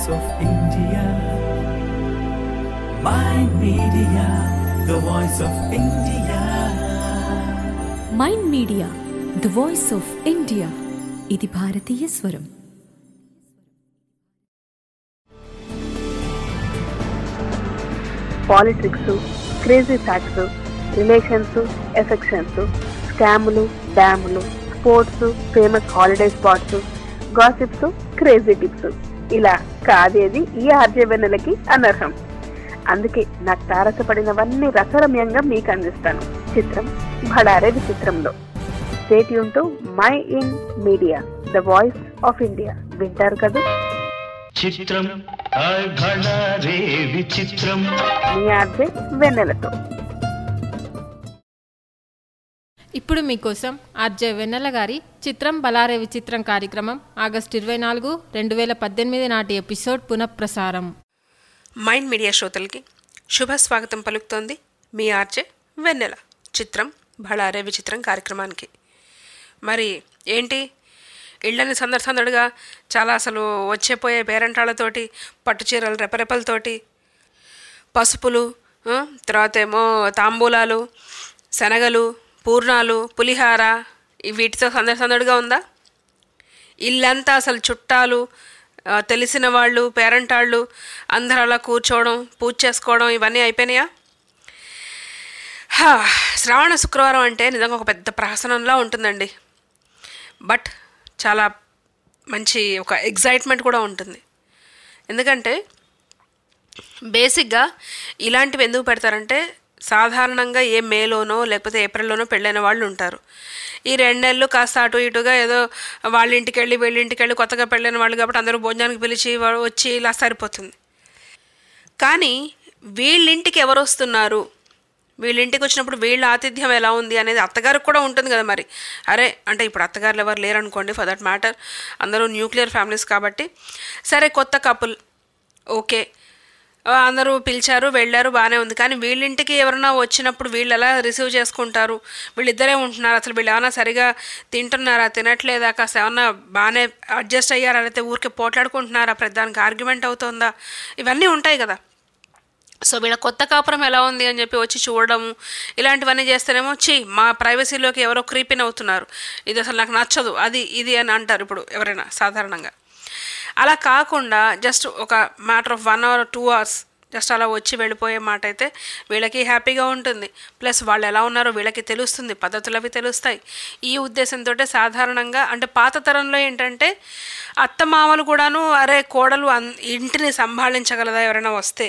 voice of India. My media, the voice of India. Mind media the voice of India ఇది భారతీయ స్వరం politics crazy facts relations affections స్కాములు డ్యాములు sports famous holiday spots gossips crazy tips ఇలా కాదేది ఈ ఆర్జవెన్నెలకి అనర్హం అందుకే నాకు తారసపడినవన్నీ రసరమ్యంగా మీకు అందిస్తాను చిత్రం భడారే విచిత్రంలో స్టేట్ యూన్ mind media the voice of India వింటారు కదా చిత్రం హాయ్ భళా రే విచిత్రం మీ ఆర్జే వెన్నెలతో ఇప్పుడు మీకోసం ఆర్జే వెన్నెల గారి చిత్రం బలారే విచిత్రం కార్యక్రమం ఆగస్టు ఇరవై నాలుగు రెండు వేల పద్దెనిమిది నాటి ఎపిసోడ్ పునఃప్రసారం మైండ్ మీడియా శ్రోతలకి శుభ స్వాగతం పలుకుతోంది మీ ఆర్జే వెన్నెల చిత్రం భళారే విచిత్రం కార్యక్రమానికి మరి ఏంటి ఇళ్ళని సందడి సందడిగా చాలా అసలు వచ్చేపోయే పేరంటాళ్ళతోటి పట్టు చీరలు రెపరెపలతోటి పసుపులు ఆ, తర్వాత ఏమో తాంబూలాలు శనగలు పూర్ణాలు పులిహార ఈ వీటితో సందడి సందడిగా ఉందా ఇల్లంతా అసలు చుట్టాలు ఆ, తెలిసిన వాళ్ళు పేరంటాళ్ళు అందరూ అలా కూర్చోవడం పూజ చేసుకోవడం ఇవన్నీ అయిపోయినాయా హా, శ్రావణ శుక్రవారం అంటే నిజంగా ఒక పెద్ద ప్రహసనంలా ఉంటుందండి బట్ చాలా మంచి ఒక ఎగ్జైట్మెంట్ కూడా ఉంటుంది ఎందుకంటే బేసిక్గా ఇలాంటివి ఎందుకు పెడతారంటే సాధారణంగా ఏ మేలోనో లేకపోతే ఏప్రిల్లోనో పెళ్ళైన వాళ్ళు ఉంటారు ఈ రెండు నెలలు కాస్త అటు ఇటుగా ఏదో వాళ్ళ ఇంటికి వెళ్ళి వీళ్ళ ఇంటికి వెళ్ళి కొత్తగా పెళ్ళైన వాళ్ళు కాబట్టి అందరూ భోజనానికి పిలిచి వా- వచ్చి ఇలా సరిపోతుంది కానీ వీళ్ళింటికి ఎవరు వస్తున్నారు వీళ్ళింటికి వచ్చినప్పుడు వీళ్ళ ఆతిథ్యం ఎలా ఉంది అనేది అత్తగారికి కూడా ఉంటుంది కదా మరి అరే అంటే ఇప్పుడు అత్తగారులు ఎవరు లేరనుకోండి ఫర్ దట్ మ్యాటర్ అందరూ న్యూక్లియర్ ఫ్యామిలీస్ కాబట్టి సరే కొత్త కపుల్ ఓకే ఆ, అందరూ పిలిచారు వెళ్ళారు బాగానే ఉంది కానీ వీళ్ళింటికి ఎవరైనా వచ్చినప్పుడు వీళ్ళు ఎలా రిసీవ్ చేసుకుంటారు వీళ్ళిద్దరే ఉంటున్నారు అసలు వీళ్ళు ఏమైనా సరిగా తింటున్నారా తినట్లేదా కాస్త ఏమన్నా బాగానే అడ్జస్ట్ అయ్యారా లేకపోతే ఊరికే పోట్లాడుకుంటున్నారా ప్రతిదానికి ఆర్గ్యుమెంట్ అవుతుందా ఇవన్నీ ఉంటాయి కదా సో వీళ్ళ కొత్త కాపురం ఎలా ఉంది అని చెప్పి వచ్చి చూడడము ఇలాంటివన్నీ చేస్తేనేమో చి మా ప్రైవసీలోకి ఎవరో క్రీపిన్ అవుతున్నారు ఇది అసలు నాకు నచ్చదు అది ఇది అని అంటారు ఇప్పుడు ఎవరైనా సాధారణంగా అలా కాకుండా జస్ట్ ఒక matter of one hour two hours just అలా వచ్చి వెళ్ళిపోయే మాట అయితే వీళ్ళకి హ్యాపీగా ఉంటుంది ప్లస్ వాళ్ళు ఎలా ఉన్నారో వీళ్ళకి తెలుస్తుంది పద్ధతులు అవి తెలుస్తాయి ఈ ఉద్దేశంతో సాధారణంగా అంటే పాత తరంలో ఏంటంటే అత్తమామలు కూడాను అరే కోడలు అన్- ఇంటిని సంభాళించగలదా ఎవరైనా వస్తే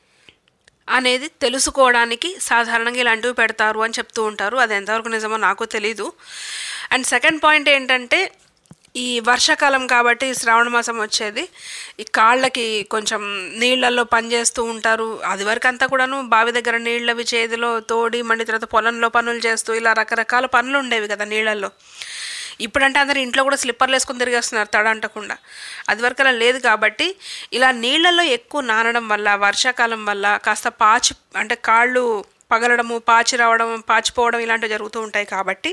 అనేది తెలుసుకోవడానికి సాధారణంగా ఇలాంటివి పెడతారు అని చెప్తూ ఉంటారు అది ఎంతవరకు నిజమో నాకు తెలీదు అండ్ సెకండ్ పాయింట్ ఏంటంటే ఈ వర్షాకాలం కాబట్టి ఈ శ్రావణ మాసం వచ్చేది ఈ కాళ్ళకి కొంచెం నీళ్ళల్లో పనిచేస్తూ ఉంటారు అది వరకు అంతా కూడాను బావి దగ్గర నీళ్ళవి చేతిలో తోడి మళ్ళీ తర్వాత పొలంలో పనులు చేస్తూ ఇలా రకరకాల పనులు ఉండేవి కదా నీళ్ళల్లో ఇప్పుడంటే అందరు ఇంట్లో కూడా స్లిప్పర్లు వేసుకుని తిరిగేస్తున్నారు తడ అంటకుండా అది వరకు అలా లేదు కాబట్టి ఇలా నీళ్ళల్లో ఎక్కువ నానడం వల్ల వర్షాకాలం వల్ల కాస్త పాచి అంటే కాళ్ళు పగలడము పాచి రావడం పాచిపోవడం ఇలాంటివి జరుగుతూ ఉంటాయి కాబట్టి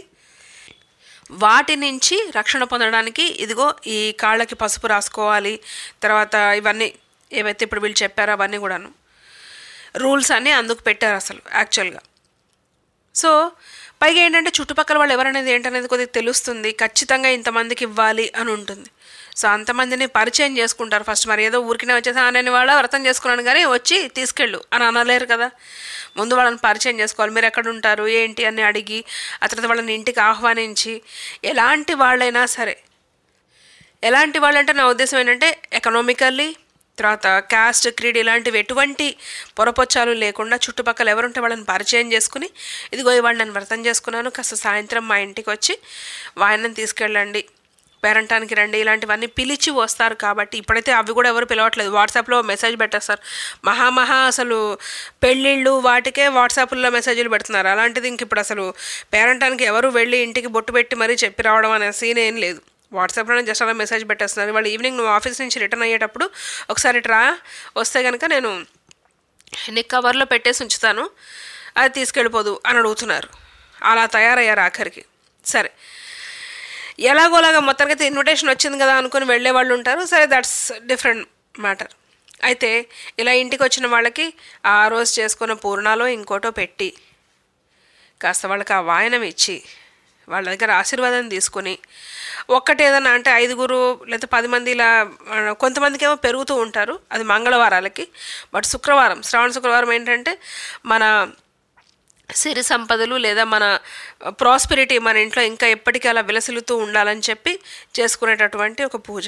వాటి నుంచి రక్షణ పొందడానికి ఇదిగో ఈ కాళ్ళకి పసుపు రాసుకోవాలి తర్వాత ఇవన్నీ ఏవైతే ఇప్పుడు వీళ్ళు చెప్పారో అవన్నీ కూడాను రూల్స్ అన్నీ అందుకు పెట్టారు అసలు యాక్చువల్గా సో పైగా ఏంటంటే చుట్టుపక్కల వాళ్ళు ఎవరనేది ఏంటనేది కొద్దిగా తెలుస్తుంది ఖచ్చితంగా ఇంతమందికి ఇవ్వాలి అని ఉంటుంది సో అంతమందిని పరిచయం చేసుకుంటారు ఫస్ట్ మరి ఏదో ఊరికినే వచ్చేసి అనని వాళ్ళ వ్రతం చేసుకున్నాను కానీ వచ్చి తీసుకెళ్ళు అని అనలేరు కదా ముందు వాళ్ళని పరిచయం చేసుకోవాలి మీరు ఎక్కడ ఉంటారు ఏంటి అని అడిగి ఆ తర్వాత వాళ్ళని ఇంటికి ఆహ్వానించి ఎలాంటి వాళ్ళైనా సరే ఎలాంటి వాళ్ళంటే నా ఉద్దేశం ఏంటంటే ఎకనామికల్లీ తర్వాత క్యాస్ట్ క్రీడ్ ఇలాంటివి ఎటువంటి పొరపొచ్చాలు లేకుండా చుట్టుపక్కల ఎవరుంటే వాళ్ళని పరిచయం చేసుకుని ఇదిగో ఇవాళ నేను వ్రతం చేసుకున్నాను కాస్త సాయంత్రం మా ఇంటికి వచ్చి వాయనని తీసుకెళ్ళండి పేరంటానికి రండి ఇలాంటివన్నీ పిలిచి వస్తారు కాబట్టి ఇప్పుడైతే అవి కూడా ఎవరు పిలవట్లేదు వాట్సాప్లో మెసేజ్ పెట్టేస్తారు మహా మహా అసలు పెళ్ళిళ్ళు వాటికే వాట్సాప్లో మెసేజ్లు పెడుతున్నారు అలాంటిది ఇంక ఇప్పుడు అసలు పేరంటానికి ఎవరు వెళ్ళి ఇంటికి బొట్టు పెట్టి మరీ చెప్పి రావడం అనే సీన్ ఏం లేదు వాట్సాప్లోనే జస్ట్ అలా మెసేజ్ పెట్టేస్తున్నారు వాళ్ళు ఈవినింగ్ నువ్వు ఆఫీస్ నుంచి రిటర్న్ అయ్యేటప్పుడు ఒకసారి ఇట్రా వస్తే కనుక నేను నీకు కవర్లో పెట్టేసి ఉంచుతాను అది తీసుకెళ్ళిపోదు అని అడుగుతున్నారు అలా తయారయ్యారు ఆఖరికి సరే ఎలాగోలాగా మొత్తానికి ఇన్విటేషన్ వచ్చింది కదా అనుకుని వెళ్ళే వాళ్ళు ఉంటారు సరే దట్స్ డిఫరెంట్ మ్యాటర్ అయితే ఇలా ఇంటికి వచ్చిన వాళ్ళకి ఆ రోజు చేసుకున్న పూర్ణాలో ఇంకోటో పెట్టి కాస్త వాళ్ళకి ఆ వాయనం ఇచ్చి వాళ్ళ దగ్గర ఆశీర్వాదం తీసుకుని ఒక్కటి ఏదైనా అంటే ఐదుగురు లేదా పది మంది ఇలా ఆ, కొంతమందికి ఏమో పెరుగుతూ ఉంటారు అది మంగళవారాలకి బట్ శుక్రవారం శ్రావణ శుక్రవారం ఏంటంటే మన సిరి సంపదలు లేదా మన ప్రాస్పెరిటీ మన ఇంట్లో ఇంకా ఎప్పటికీ అలా విలసిల్లుతూ ఉండాలని చెప్పి చేసుకునేటటువంటి ఒక పూజ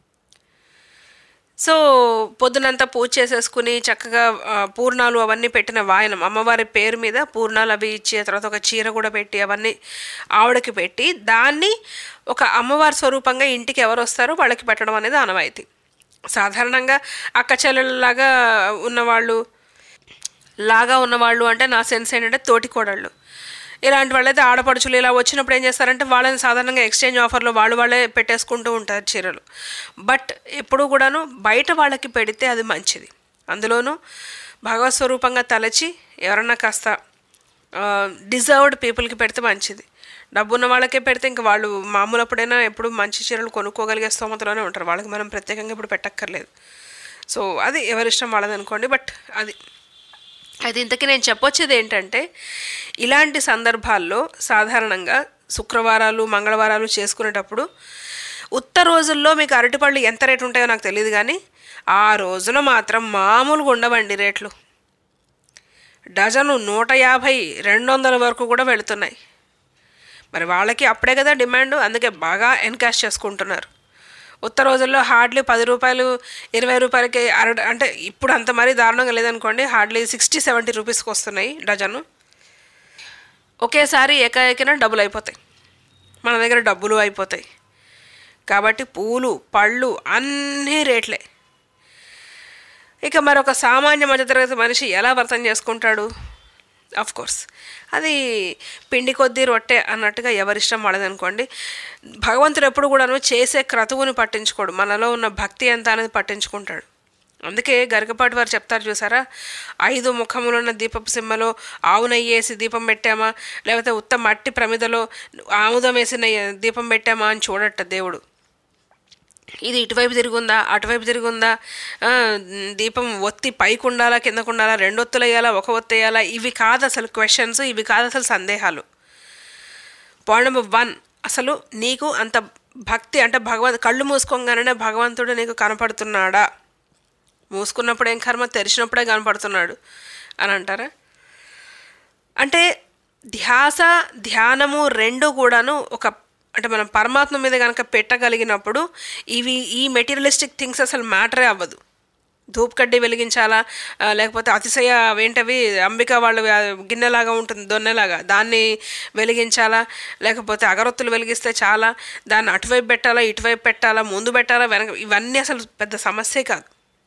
సో పొద్దునంతా పూజ చేసేసుకుని చక్కగా ఆ, పూర్ణాలు అవన్నీ పెట్టిన వాయనం అమ్మవారి పేరు మీద పూర్ణాలు అవి ఇచ్చి ఆ తర్వాత ఒక చీర కూడా పెట్టి అవన్నీ ఆవిడకి పెట్టి దాన్ని ఒక అమ్మవారి స్వరూపంగా ఇంటికి ఎవరు వస్తారో వాళ్ళకి పెట్టడం అనేది ఆనవాయితీ సాధారణంగా అక్క చెల్లెళ్ళలాగా ఉన్నవాళ్ళు లాగా ఉన్నవాళ్ళు అంటే నా సెన్స్ ఏంటంటే తోటి కోడళ్ళు ఇలాంటి వాళ్ళైతే ఆడపడుచులు ఇలా వచ్చినప్పుడు ఏం చేస్తారంటే వాళ్ళని సాధారణంగా ఎక్స్చేంజ్ ఆఫర్లో వాళ్ళు వాళ్ళే పెట్టేసుకుంటూ ఉంటారు చీరలు బట్ ఎప్పుడు కూడాను బయట వాళ్ళకి పెడితే అది మంచిది అందులోనూ భగవత్ స్వరూపంగా తలచి ఎవరన్నా కాస్త డిజర్వ్డ్ పీపుల్కి పెడితే మంచిది డబ్బున్న వాళ్ళకే పెడితే ఇంకా వాళ్ళు మామూలు అప్పుడైనా ఎప్పుడు మంచి చీరలు కొనుక్కోగలిగే స్తోమతలోనే ఉంటారు వాళ్ళకి మనం ప్రత్యేకంగా ఇప్పుడు పెట్టక్కర్లేదు సో అది ఎవరిష్టం వాళ్ళది అనుకోండి బట్ అది అయితే ఇంతకీ నేను చెప్పొచ్చేది ఏంటంటే ఇలాంటి సందర్భాల్లో సాధారణంగా శుక్రవారాలు మంగళవారాలు చేసుకునేటప్పుడు ఉత్త రోజుల్లో మీకు అరటిపళ్ళు ఎంత రేటు ఉంటాయో నాకు తెలియదు కానీ ఆ రోజున మాత్రం మామూలుగా ఉండవండి రేట్లు డజను నూట యాభై రెండు వందల వరకు కూడా వెళుతున్నాయి మరి వాళ్ళకి అప్పుడే కదా డిమాండ్ అందుకే బాగా ఎన్కాష్ చేసుకుంటున్నారు ఉత్త రోజుల్లో హార్డ్లీ పది రూపాయలు ఇరవై రూపాయలకి అర అంటే ఇప్పుడు అంత మరీ దారుణంగా లేదనుకోండి హార్డ్లీ సిక్స్టీ సెవెంటీ రూపీస్కి వస్తున్నాయి డజను ఒకేసారి ఏకాఏకిన డబ్బులు అయిపోతాయి మన దగ్గర డబ్బులు అయిపోతాయి కాబట్టి పూలు పళ్ళు అన్నీ రేట్లే ఇక మరొక సామాన్య మధ్యతరగతి మనిషి ఎలా వ్రతం చేసుకుంటాడు అఫ్ కోర్స్ అది పిండి కొద్దీ రొట్టె అన్నట్టుగా ఎవరిష్టం వాళ్ళదనుకోండి భగవంతుడు ఎప్పుడు కూడాను చేసే క్రతువుని పట్టించుకోడు మనలో ఉన్న భక్తి ఎంత అనేది పట్టించుకుంటాడు అందుకే గరికపాటి వారు చెప్తారు చూసారా ఐదు ముఖములున్న దీపపు సిమ్మలో ఆవు నెయ్యి వేసి దీపం పెట్టామా లేకపోతే ఉత్త మట్టి ప్రమిదలో ఆముదం వేసిన దీపం పెట్టామా అని చూడట దేవుడు ఇది ఇటువైపు తిరుగుందా అటువైపు తిరుగుందా ఆ, దీపం ఒత్తి పైకి ఉండాలా కిందకు ఉండాలా రెండు ఒత్తులు వేయాలా ఒక ఒత్తు వేయాలా ఇవి కాదు అసలు క్వశ్చన్స్ ఇవి కాదు అసలు సందేహాలు పాయింట్ నెంబర్ వన్ అసలు నీకు అంత భక్తి అంటే భగవంత్ కళ్ళు మూసుకోగానే భగవంతుడు నీకు కనపడుతున్నాడా మూసుకున్నప్పుడు ఏం కర్మ తెరిచినప్పుడే కనపడుతున్నాడు అని అంటారా అంటే ధ్యాస ధ్యానము రెండు కూడాను ఒక అంటే మనం పరమాత్మ మీద కనుక పెట్టగలిగినప్పుడు ఇవి ఈ మెటీరియలిస్టిక్ థింగ్స్ అసలు మ్యాటరే అవ్వదు ధూప్ కడ్డీ వెలిగించాలా ఆ, లేకపోతే అతిశయ ఏంటవి అంబిక వాళ్ళ గిన్నెలాగా ఉంటుంది దొన్నెలాగా దాన్ని వెలిగించాలా లేకపోతే అగరొత్తులు వెలిగిస్తే చాలా దాన్ని అటువైపు పెట్టాలా ఇటువైపు పెట్టాలా ముందు పెట్టాలా వెనక ఇవన్నీ అసలు పెద్ద సమస్యే కాదు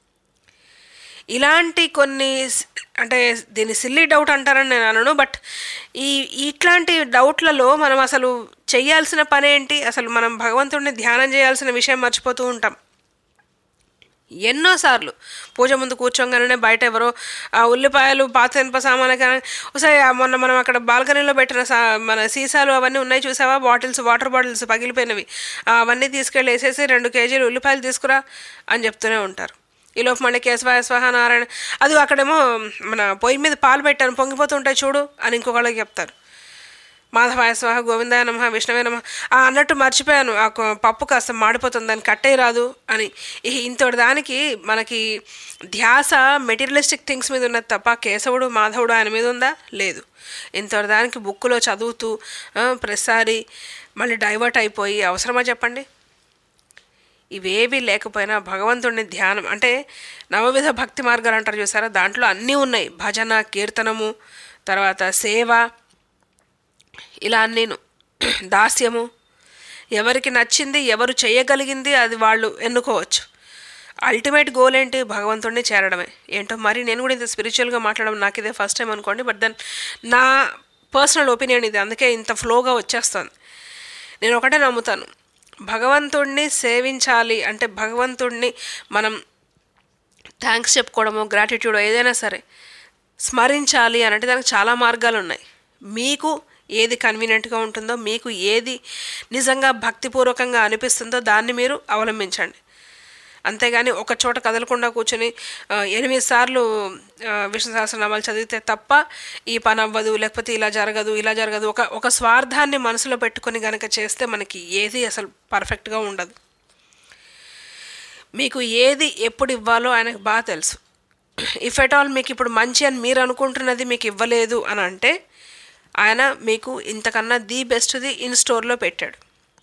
ఇలాంటి కొన్ని స్- అంటే దీన్ని సిల్లీ డౌట్ అంటారని నేను అనను బట్ ఈ ఇట్లాంటి డౌట్లలో మనం అసలు చేయాల్సిన పని ఏంటి అసలు మనం భగవంతుడిని ధ్యానం చేయాల్సిన విషయం మర్చిపోతూ ఉంటాం ఎన్నోసార్లు పూజ ముందు కూర్చోగానే బయట ఎవరో ఆ ఉల్లిపాయలు పాత ఇనుప సామాన్లు కానీ ఒకసారి ఆ మొన్న మనం అక్కడ బాల్కనీలో పెట్టిన సా మన సీసాలు అవన్నీ ఉన్నాయి చూసావా బాటిల్స్ వాటర్ బాటిల్స్ పగిలిపోయినవి ఆ, అవన్నీ తీసుకెళ్ళి వేసేసి రెండు కేజీలు ఉల్లిపాయలు తీసుకురా అని చెప్తూనే ఉంటారు ఈలోపు మళ్ళీ కేశవాయ స్వహ నారాయణ అది అక్కడేమో మన పొయ్యి మీద పాలు పెట్టాను పొంగిపోతుంటాయి చూడు అని ఇంకొకళ్ళకి చెప్తారు మాధవాయ స్వాహ గోవిందాయ నమ విష్ణవే నమ ఆ అన్నట్టు మర్చిపోయాను ఆ కొ- పప్పు కాస్త మాడిపోతుంది దాన్ని కట్టే రాదు అని ఈ ఇంతటి దానికి మనకి ధ్యాస మెటీరియలిస్టిక్ థింగ్స్ మీద ఉన్నది తప్ప కేశవుడు మాధవుడు ఆయన మీద ఉందా లేదు ఇంతటి దానికి బుక్కులో చదువుతూ ఆ, ప్రతిసారి మళ్ళీ డైవర్ట్ అయిపోయి అవసరమా చెప్పండి ఇవేవి లేకపోయినా భగవంతుడిని ధ్యానం అంటే నవవిధ భక్తి మార్గాలు అంటారు చూసారా దాంట్లో అన్నీ ఉన్నాయి భజన కీర్తనము తర్వాత సేవ ఇలా నేను దాస్యము ఎవరికి నచ్చింది ఎవరు చేయగలిగింది అది వాళ్ళు ఎన్నుకోవచ్చు అల్టిమేట్ గోల్ ఏంటి భగవంతుడిని చేరడమే ఏంటో మరి నేను కూడా ఇంత స్పిరిచువల్గా మాట్లాడడం నాకు ఇదే ఫస్ట్ టైం అనుకోండి బట్ దెన్ నా పర్సనల్ ఒపీనియన్ ఇది అందుకే ఇంత ఫ్లోగా వచ్చేస్తుంది నేను ఒకటే నమ్ముతాను భగవంతుడిని సేవించాలి అంటే భగవంతుడిని మనం థ్యాంక్స్ చెప్పుకోవడమో గ్రాటిట్యూడ్ ఏదైనా సరే స్మరించాలి అని అంటే దానికి చాలా మార్గాలు ఉన్నాయి మీకు ఏది కన్వీనియంట్గా ఉంటుందో మీకు ఏది నిజంగా భక్తిపూర్వకంగా అనిపిస్తుందో దాన్ని మీరు అవలంబించండి అంతేగాని ఒక చోట కదలకుండా కూర్చొని ఆ, ఎనిమిది సార్లు ఆ, విష్ణు సహస్రనామాలు చదివితే తప్ప ఈ పని అవ్వదు లేకపోతే ఇలా జరగదు ఇలా జరగదు ఒక ఒక స్వార్థాన్ని మనసులో పెట్టుకొని గనక చేస్తే మనకి ఏది అసలు పర్ఫెక్ట్గా ఉండదు మీకు ఏది ఎప్పుడు ఇవ్వాలో ఆయనకు బాగా తెలుసు ఇఫ్ ఎట్ ఆల్ మీకు ఇప్పుడు మంచి అని మీరు అనుకుంటున్నది మీకు ఇవ్వలేదు అని అంటే ఆయన మీకు ఇంతకన్నా ది బెస్ట్ది ఇన్ స్టోర్లో పెట్టాడు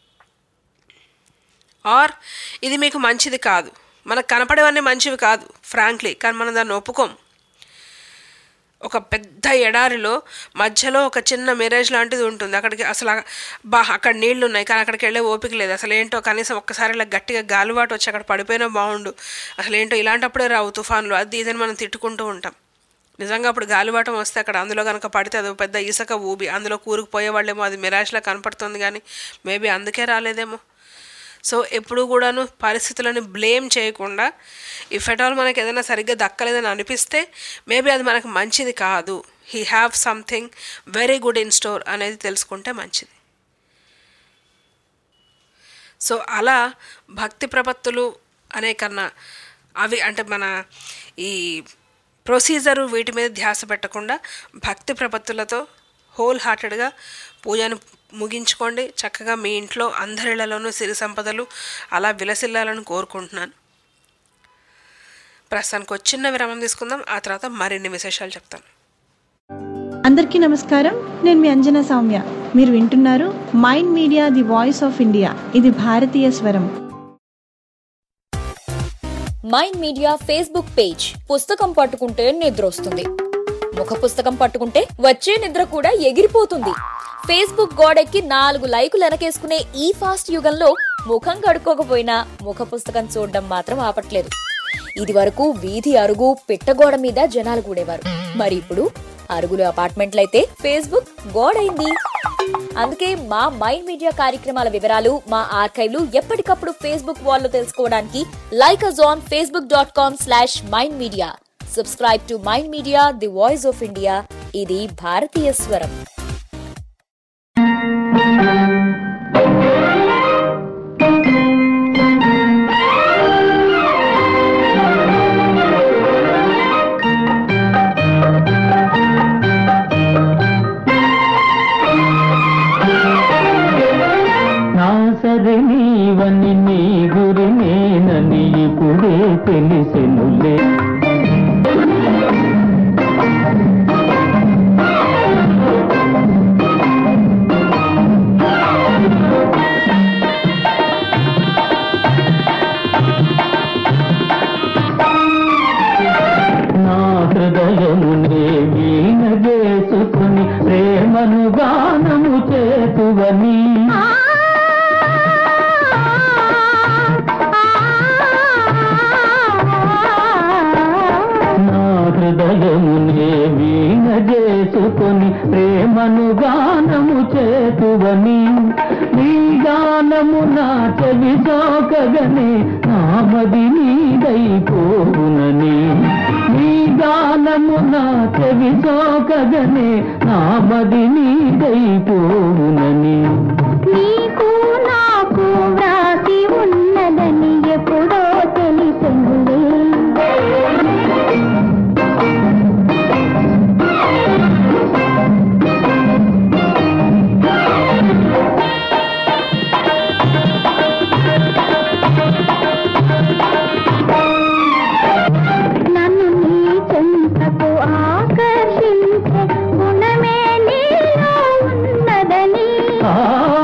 ఆర్ ఇది మీకు మంచిది కాదు మనకు కనపడేవన్నీ మంచివి కాదు ఫ్రాంక్లీ కానీ మనం దాన్ని ఒప్పుకోం ఒక పెద్ద ఎడారిలో మధ్యలో ఒక చిన్న మిరేజ్ లాంటిది ఉంటుంది అక్కడికి అసలు ఆ- బా అక్కడ నీళ్లు ఉన్నాయి కానీ అక్కడికి వెళ్ళే ఓపిక లేదు అసలు ఏంటో కనీసం ఒక్కసారి ఇలా గట్టిగా గాలివాటు వచ్చి అక్కడ పడిపోయినా బాగుండు అసలు ఏంటో ఇలాంటప్పుడే రావు తుఫాన్లు అది ఇదని మనం తిట్టుకుంటూ ఉంటాం నిజంగా అప్పుడు గాలివాటం వస్తే అక్కడ అందులో కనుక పడితే అది ఒక పెద్ద ఇసుక ఊబి అందులో కూరుకుపోయే వాళ్ళేమో అది మిరాజ్లా కనపడుతుంది కానీ మేబీ అందుకే రాలేదేమో సో ఎప్పుడు కూడాను పరిస్థితులను బ్లేమ్ చేయకుండా ఇఫ్ ఎట్ ఆల్ మనకి ఏదైనా సరిగ్గా దక్కలేదని అనిపిస్తే మేబీ అది మనకు మంచిది కాదు he have something very good in store అనేది తెలుసుకుంటే మంచిది సో అలా భక్తి ప్రపత్తులు అనే కన్నా అవి అంటే మన ఈ ప్రొసీజరు వీటి మీద ధ్యాస పెట్టకుండా భక్తి ప్రపత్తులతో హోల్ హార్టెడ్గా పూజను ముగించుకోండి చక్కగా మీ ఇంట్లో అందరిళ్లలోనూ సిరి సంపదలు అలా విలసిల్లాలని కోరుకుంటున్నాను ప్రస్తుతానికి ఒక చిన్న విరామం తీసుకుందాం ఆ తర్వాత మరిన్ని విశేషాలు చెప్తాను అందరికీ నమస్కారం నేను మీ అంజనా సౌమ్య మీరు వింటున్నారు mind media the voice of India ఇది భారతీయ స్వరం మైండ్ మీడియా ఫేస్బుక్ పేజ్ పుస్తకం పట్టుకుంటే నిద్ర వస్తుంది ముఖ పుస్తకం పట్టుకుంటే వచ్చే నిద్ర కూడా ఎగిరిపోతుంది ఫేస్బుక్ గోడెక్కి నాలుగు లైకులు వెనకేసుకునే ఈ ఫాస్ట్ యుగంలో ముఖం కడుక్కోకపోయినా ముఖ పుస్తకం చూడడం మాత్రం ఆపట్లేదు ఇది వరకు వీధి అరుగు పిట్టగోడ మీద జనాలు కూడేవారు మరి ఇప్పుడు అరుగులు అపార్ట్మెంట్లయితే ఫేస్బుక్ గోడైంది అందుకే మా మైండ్ మీడియా కార్యక్రమాల వివరాలు మా ఆర్కైవ్లు ఎప్పటికప్పుడు ఫేస్బుక్ వాల్లో తెలుసుకోవడానికి like us on Facebook dot com slash mind media subscribe to mind media the voice of India ఇది భారతీయ స్వరం నా సరి నీవని నీ గురి నేనని ఇప్పుడే తెలిసెనులే నా హృదయమునే వీణ చేసుకుని ప్రేమను గానము చేతువని నా హృదయమునే వీణ చేసుకొని ప్రేమను గానము చేతువని నీ గానము నా చెవి సోకగనే నామది నీదైపోవునని నీ గానము నా చెవి సోకగనే నామది నీదైపోవునని నీకు నాకు వ్రాసి ఉన్నదని ఎప్పుడో తెలిసింది నన్ను నీ చెంతకు ఆకర్షించే గుణమే నీలో ఉన్నదని ఆ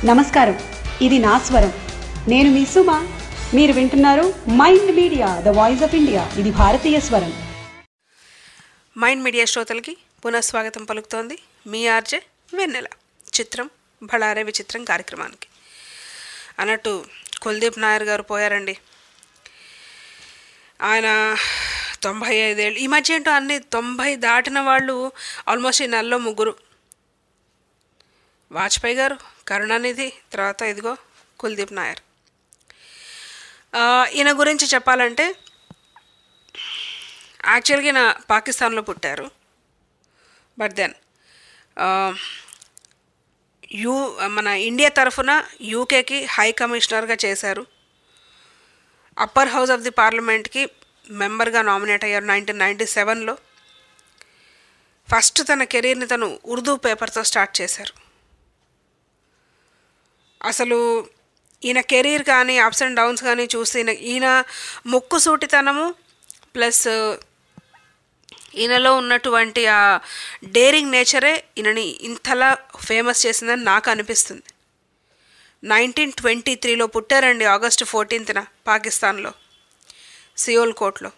నమస్కారం ఇది నా స్వరం నేను మీ సుమ మీరు వింటున్నారు mind media the voice of India ఇది భారతీయ స్వరం మైండ్ మీడియా శ్రోతలకి పునఃస్వాగతం పలుకుతోంది మీ ఆర్జే వెన్నెల చిత్రం బళారే విచిత్రం కార్యక్రమానికి అన్నట్టు కుల్దీప్ నాయర్ గారు పోయారండి ఆయన తొంభై ఐదేళ్ళు ఈ మధ్య ఏంటో అన్ని తొంభై దాటిన వాళ్ళు ఆల్మోస్ట్ ఈ నెలలో ముగ్గురు వాజ్పేయి గారు కరుణానిధి తర్వాత ఇదిగో కుల్దీప్ నాయర్ ఆ, ఈయన గురించి చెప్పాలంటే యాక్చువల్గా ఈయన పాకిస్తాన్లో పుట్టారు బట్ దెన్ యూ మన ఇండియా తరఫున యూకేకి హై కమిషనర్గా చేశారు అప్పర్ హౌస్ ఆఫ్ ది పార్లమెంట్కి మెంబర్గా నామినేట్ అయ్యారు నైన్టీన్ నైంటీ సెవెన్లో ఫస్ట్ తన కెరీర్ని తను ఉర్దూ పేపర్తో స్టార్ట్ చేశారు అసలు ఈయన కెరీర్ కానీ అప్స్ అండ్ డౌన్స్ కానీ చూస్తే ఈయన ఈయన ముక్కు సూటితనము ప్లస్ ఈయనలో ఉన్నటువంటి ఆ డేరింగ్ నేచరే ఈయనని ఇంతలా ఫేమస్ చేసిందని నాకు అనిపిస్తుంది నైన్టీన్ ట్వంటీ త్రీలో పుట్టారండి ఆగస్టు ఫోర్టీన్త్న పాకిస్తాన్లో సియోల్ కోట్లో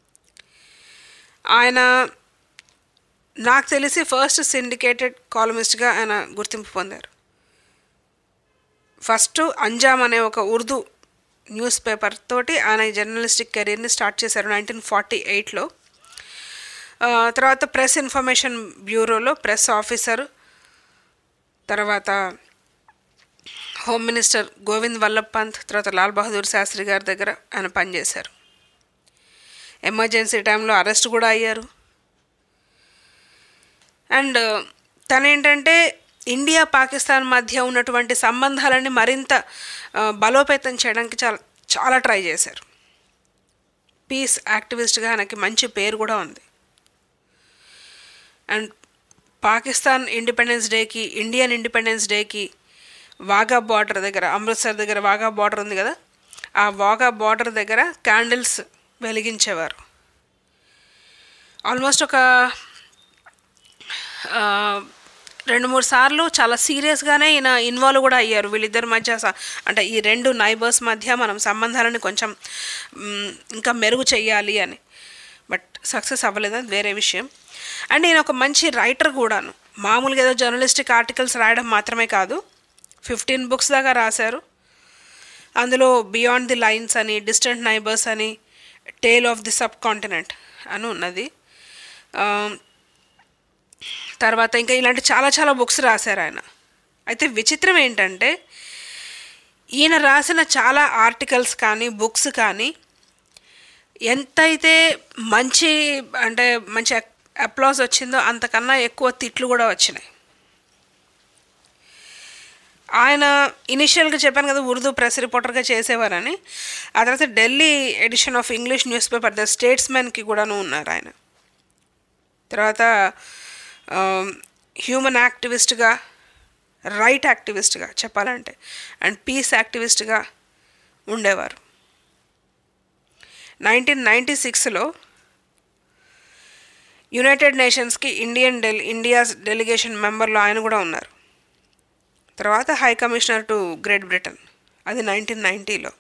ఆయన నాకు తెలిసి ఫస్ట్ సిండికేటెడ్ కాలమిస్ట్గా ఆయన గుర్తింపు పొందారు ఫస్ట్ అంజామ్ అనే ఒక ఉర్దూ న్యూస్ పేపర్ తోటి ఆయన జర్నలిస్టిక్ కెరీర్ని స్టార్ట్ చేశారు నైన్టీన్ ఫార్టీ ఎయిట్లో తర్వాత ప్రెస్ ఇన్ఫర్మేషన్ బ్యూరోలో ప్రెస్ ఆఫీసర్ తర్వాత హోమ్ మినిస్టర్ గోవింద్ వల్లభ్ పంత్ తర్వాత లాల్ బహదూర్ శాస్త్రి గారి దగ్గర ఆయన పనిచేశారు ఎమర్జెన్సీ టైంలో అరెస్ట్ కూడా అయ్యారు అండ్ తను ఏంటంటే ఇండియా పాకిస్తాన్ మధ్య ఉన్నటువంటి సంబంధాలని మరింత ఆ, బలోపేతం చేయడానికి చాలా చాలా ట్రై చేశారు పీస్ యాక్టివిస్ట్గా ఆయనకి మంచి పేరు కూడా ఉంది అండ్ పాకిస్తాన్ ఇండిపెండెన్స్ డేకి ఇండియన్ ఇండిపెండెన్స్ డేకి వాఘా బార్డర్ దగ్గర అమృత్సర్ దగ్గర వాఘా బార్డర్ ఉంది కదా ఆ వాఘా బార్డర్ దగ్గర క్యాండిల్స్ వెలిగించేవారు ఆల్మోస్ట్ ఒక ఆ, రెండు మూడు సార్లు చాలా సీరియస్గానే ఈయన ఇన్వాల్వ్ కూడా అయ్యారు వీళ్ళిద్దరి మధ్య స- అంటే ఈ రెండు నైబర్స్ మధ్య మనం సంబంధాలను కొంచెం మ్, ఇంకా మెరుగు చెయ్యాలి అని బట్ సక్సెస్ అవ్వలేదు అది వేరే విషయం అండ్ ఈయన ఒక మంచి రైటర్ కూడాను మామూలుగా ఏదో జర్నలిస్టిక్ ఆర్టికల్స్ రాయడం మాత్రమే కాదు ఫిఫ్టీన్ బుక్స్ దాకా రాశారు అందులో బియాండ్ ది లైన్స్ అని డిస్టెంట్ నైబర్స్ అని tale of the subcontinent అని ఉన్నది ఆ, తర్వాత ఇంకా ఇలాంటి చాలా చాలా బుక్స్ రాశారు ఆయన అయితే విచిత్రం ఏంటంటే ఈయన రాసిన చాలా ఆర్టికల్స్ కానీ బుక్స్ కానీ ఎంతైతే మంచి అంటే మంచి అప్లాస్ వచ్చిందో అంతకన్నా ఎక్కువ తిట్లు కూడా వచ్చినాయి ఆయన ఇనిషియల్గా చెప్పాను కదా ఉర్దూ ప్రెస్ రిపోర్టర్గా చేసేవారని ఆ తర్వాత Delhi edition of English newspaper the స్టేట్స్మెన్కి కూడాను ఉన్నారు ఆయన తర్వాత హ్యూమన్ యాక్టివిస్ట్గా రైట్ యాక్టివిస్ట్గా చెప్పాలంటే అండ్ పీస్ యాక్టివిస్ట్గా ఉండేవారు నైన్టీన్ నైంటీ సిక్స్లో యునైటెడ్ నేషన్స్కి ఇండియన్ డెలి ఇండియాస్ డెలిగేషన్ మెంబర్లో ఆయన కూడా ఉన్నారు తర్వాత high commissioner to Great Britain అది నైన్టీన్ నైంటీలో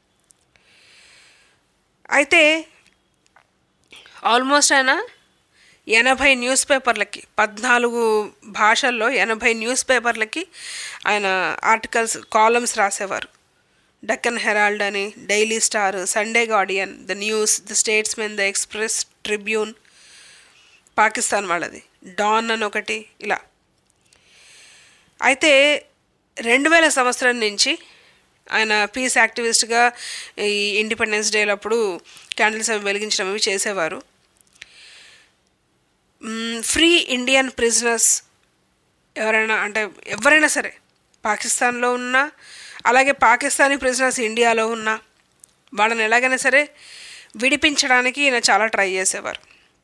అయితే ఆల్మోస్ట్ ఆయన ఎనభై న్యూస్ పేపర్లకి పద్నాలుగు భాషల్లో ఎనభై న్యూస్ పేపర్లకి ఆయన ఆర్టికల్స్ కాలమ్స్ రాసేవారు డక్కన్ హెరాల్డ్ అని Daily Star Sunday Guardian the News the Statesman the Express Tribune Pakistan వాళ్ళది డాన్ అని ఒకటి ఇలా అయితే రెండు వేల సంవత్సరం నుంచి ఆయన పీస్ యాక్టివిస్ట్గా ఈ ఇండిపెండెన్స్ డేలు అప్పుడు క్యాండిల్స్ అవి వెలిగించడం అవి చేసేవారు ఫ్రీ ఇండియన్ ప్రిజనర్స్ ఎవరైనా అంటే ఎవరైనా సరే పాకిస్తాన్లో ఉన్నా అలాగే పాకిస్తానీ ప్రిజనర్స్ ఇండియాలో ఉన్నా వాళ్ళని ఎలాగైనా సరే విడిపించడానికి ఈయన చాలా ట్రై చేసేవారు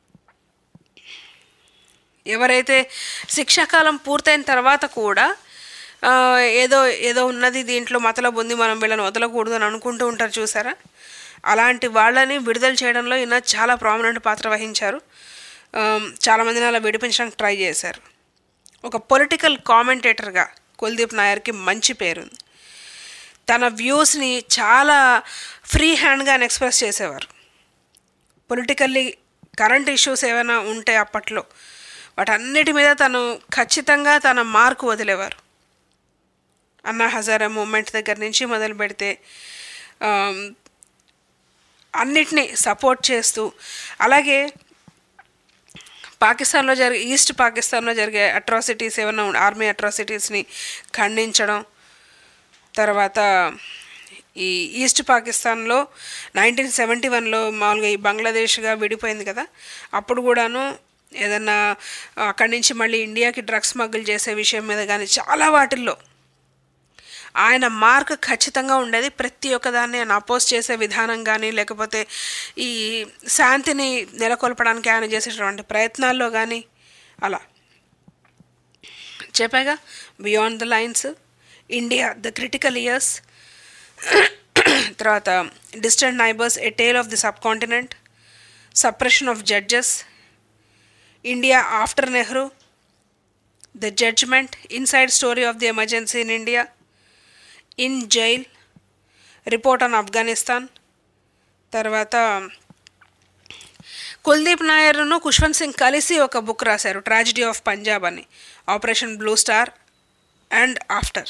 ఎవరైతే శిక్షాకాలం పూర్తయిన తర్వాత కూడా ఆ, ఏదో ఏదో ఉన్నది దీంట్లో మతలబు ఉంది మనం వీళ్ళని వదలకూడదు అని అనుకుంటూ ఉంటారు చూసారా అలాంటి వాళ్ళని విడుదల చేయడంలో ఈయన చాలా ప్రామినెంట్ పాత్ర వహించారు ఆ, చాలామందిని అలా విడిపించడానికి ట్రై చేశారు ఒక పొలిటికల్ కామెంటేటర్గా కుల్దీప్ నాయర్కి మంచి పేరుంది తన వ్యూస్ని చాలా ఫ్రీ హ్యాండ్గా ఆయన ఎక్స్ప్రెస్ చేసేవారు పొలిటికల్లీ కరెంట్ ఇష్యూస్ ఏమైనా ఉంటే అప్పట్లో వాటన్నిటి మీద తను ఖచ్చితంగా తన మార్కు వదిలేవారు అన్నా హజారా మూమెంట్ దగ్గర నుంచి మొదలు పెడితే ఆమ్, అన్నిటినీ సపోర్ట్ చేస్తూ అలాగే పాకిస్తాన్లో జరిగే ఈస్ట్ పాకిస్తాన్లో జరిగే అట్రాసిటీస్ ఏమైనా ఉం- ఆర్మీ అట్రాసిటీస్ని ఖండించడం తర్వాత ఈ ఈస్ట్ పాకిస్తాన్లో నైన్టీన్ సెవెంటీ వన్లో మామూలుగా ఈ బంగ్లాదేశ్గా విడిపోయింది కదా అప్పుడు కూడాను ఏదన్నా అక్కడి నుంచి మళ్ళీ ఇండియాకి డ్రగ్స్ స్మగుల్ చేసే విషయం మీద కానీ చాలా వాటిల్లో ఆయన మార్క్ ఖచ్చితంగా ఉండేది ప్రతి ఒక్కదాన్ని ఆయన అపోజ్ చేసే విధానం కానీ లేకపోతే ఈ శాంతిని నెలకొల్పడానికి ఆయన చేసేటటువంటి ప్రయత్నాల్లో కానీ అలా చెప్పాగా beyond the lines India the critical years తర్వాత distant neighbours a tale of the subcontinent suppression of judges India after Nehru the judgement inside story of the emergency in India in jail report on Afghanistan తర్వాత కుల్దీప్ నాయర్ను ఖుష్వంత్ సింగ్ కలిసి ఒక book రాశారు tragedy of Punjab అని operation blue star and after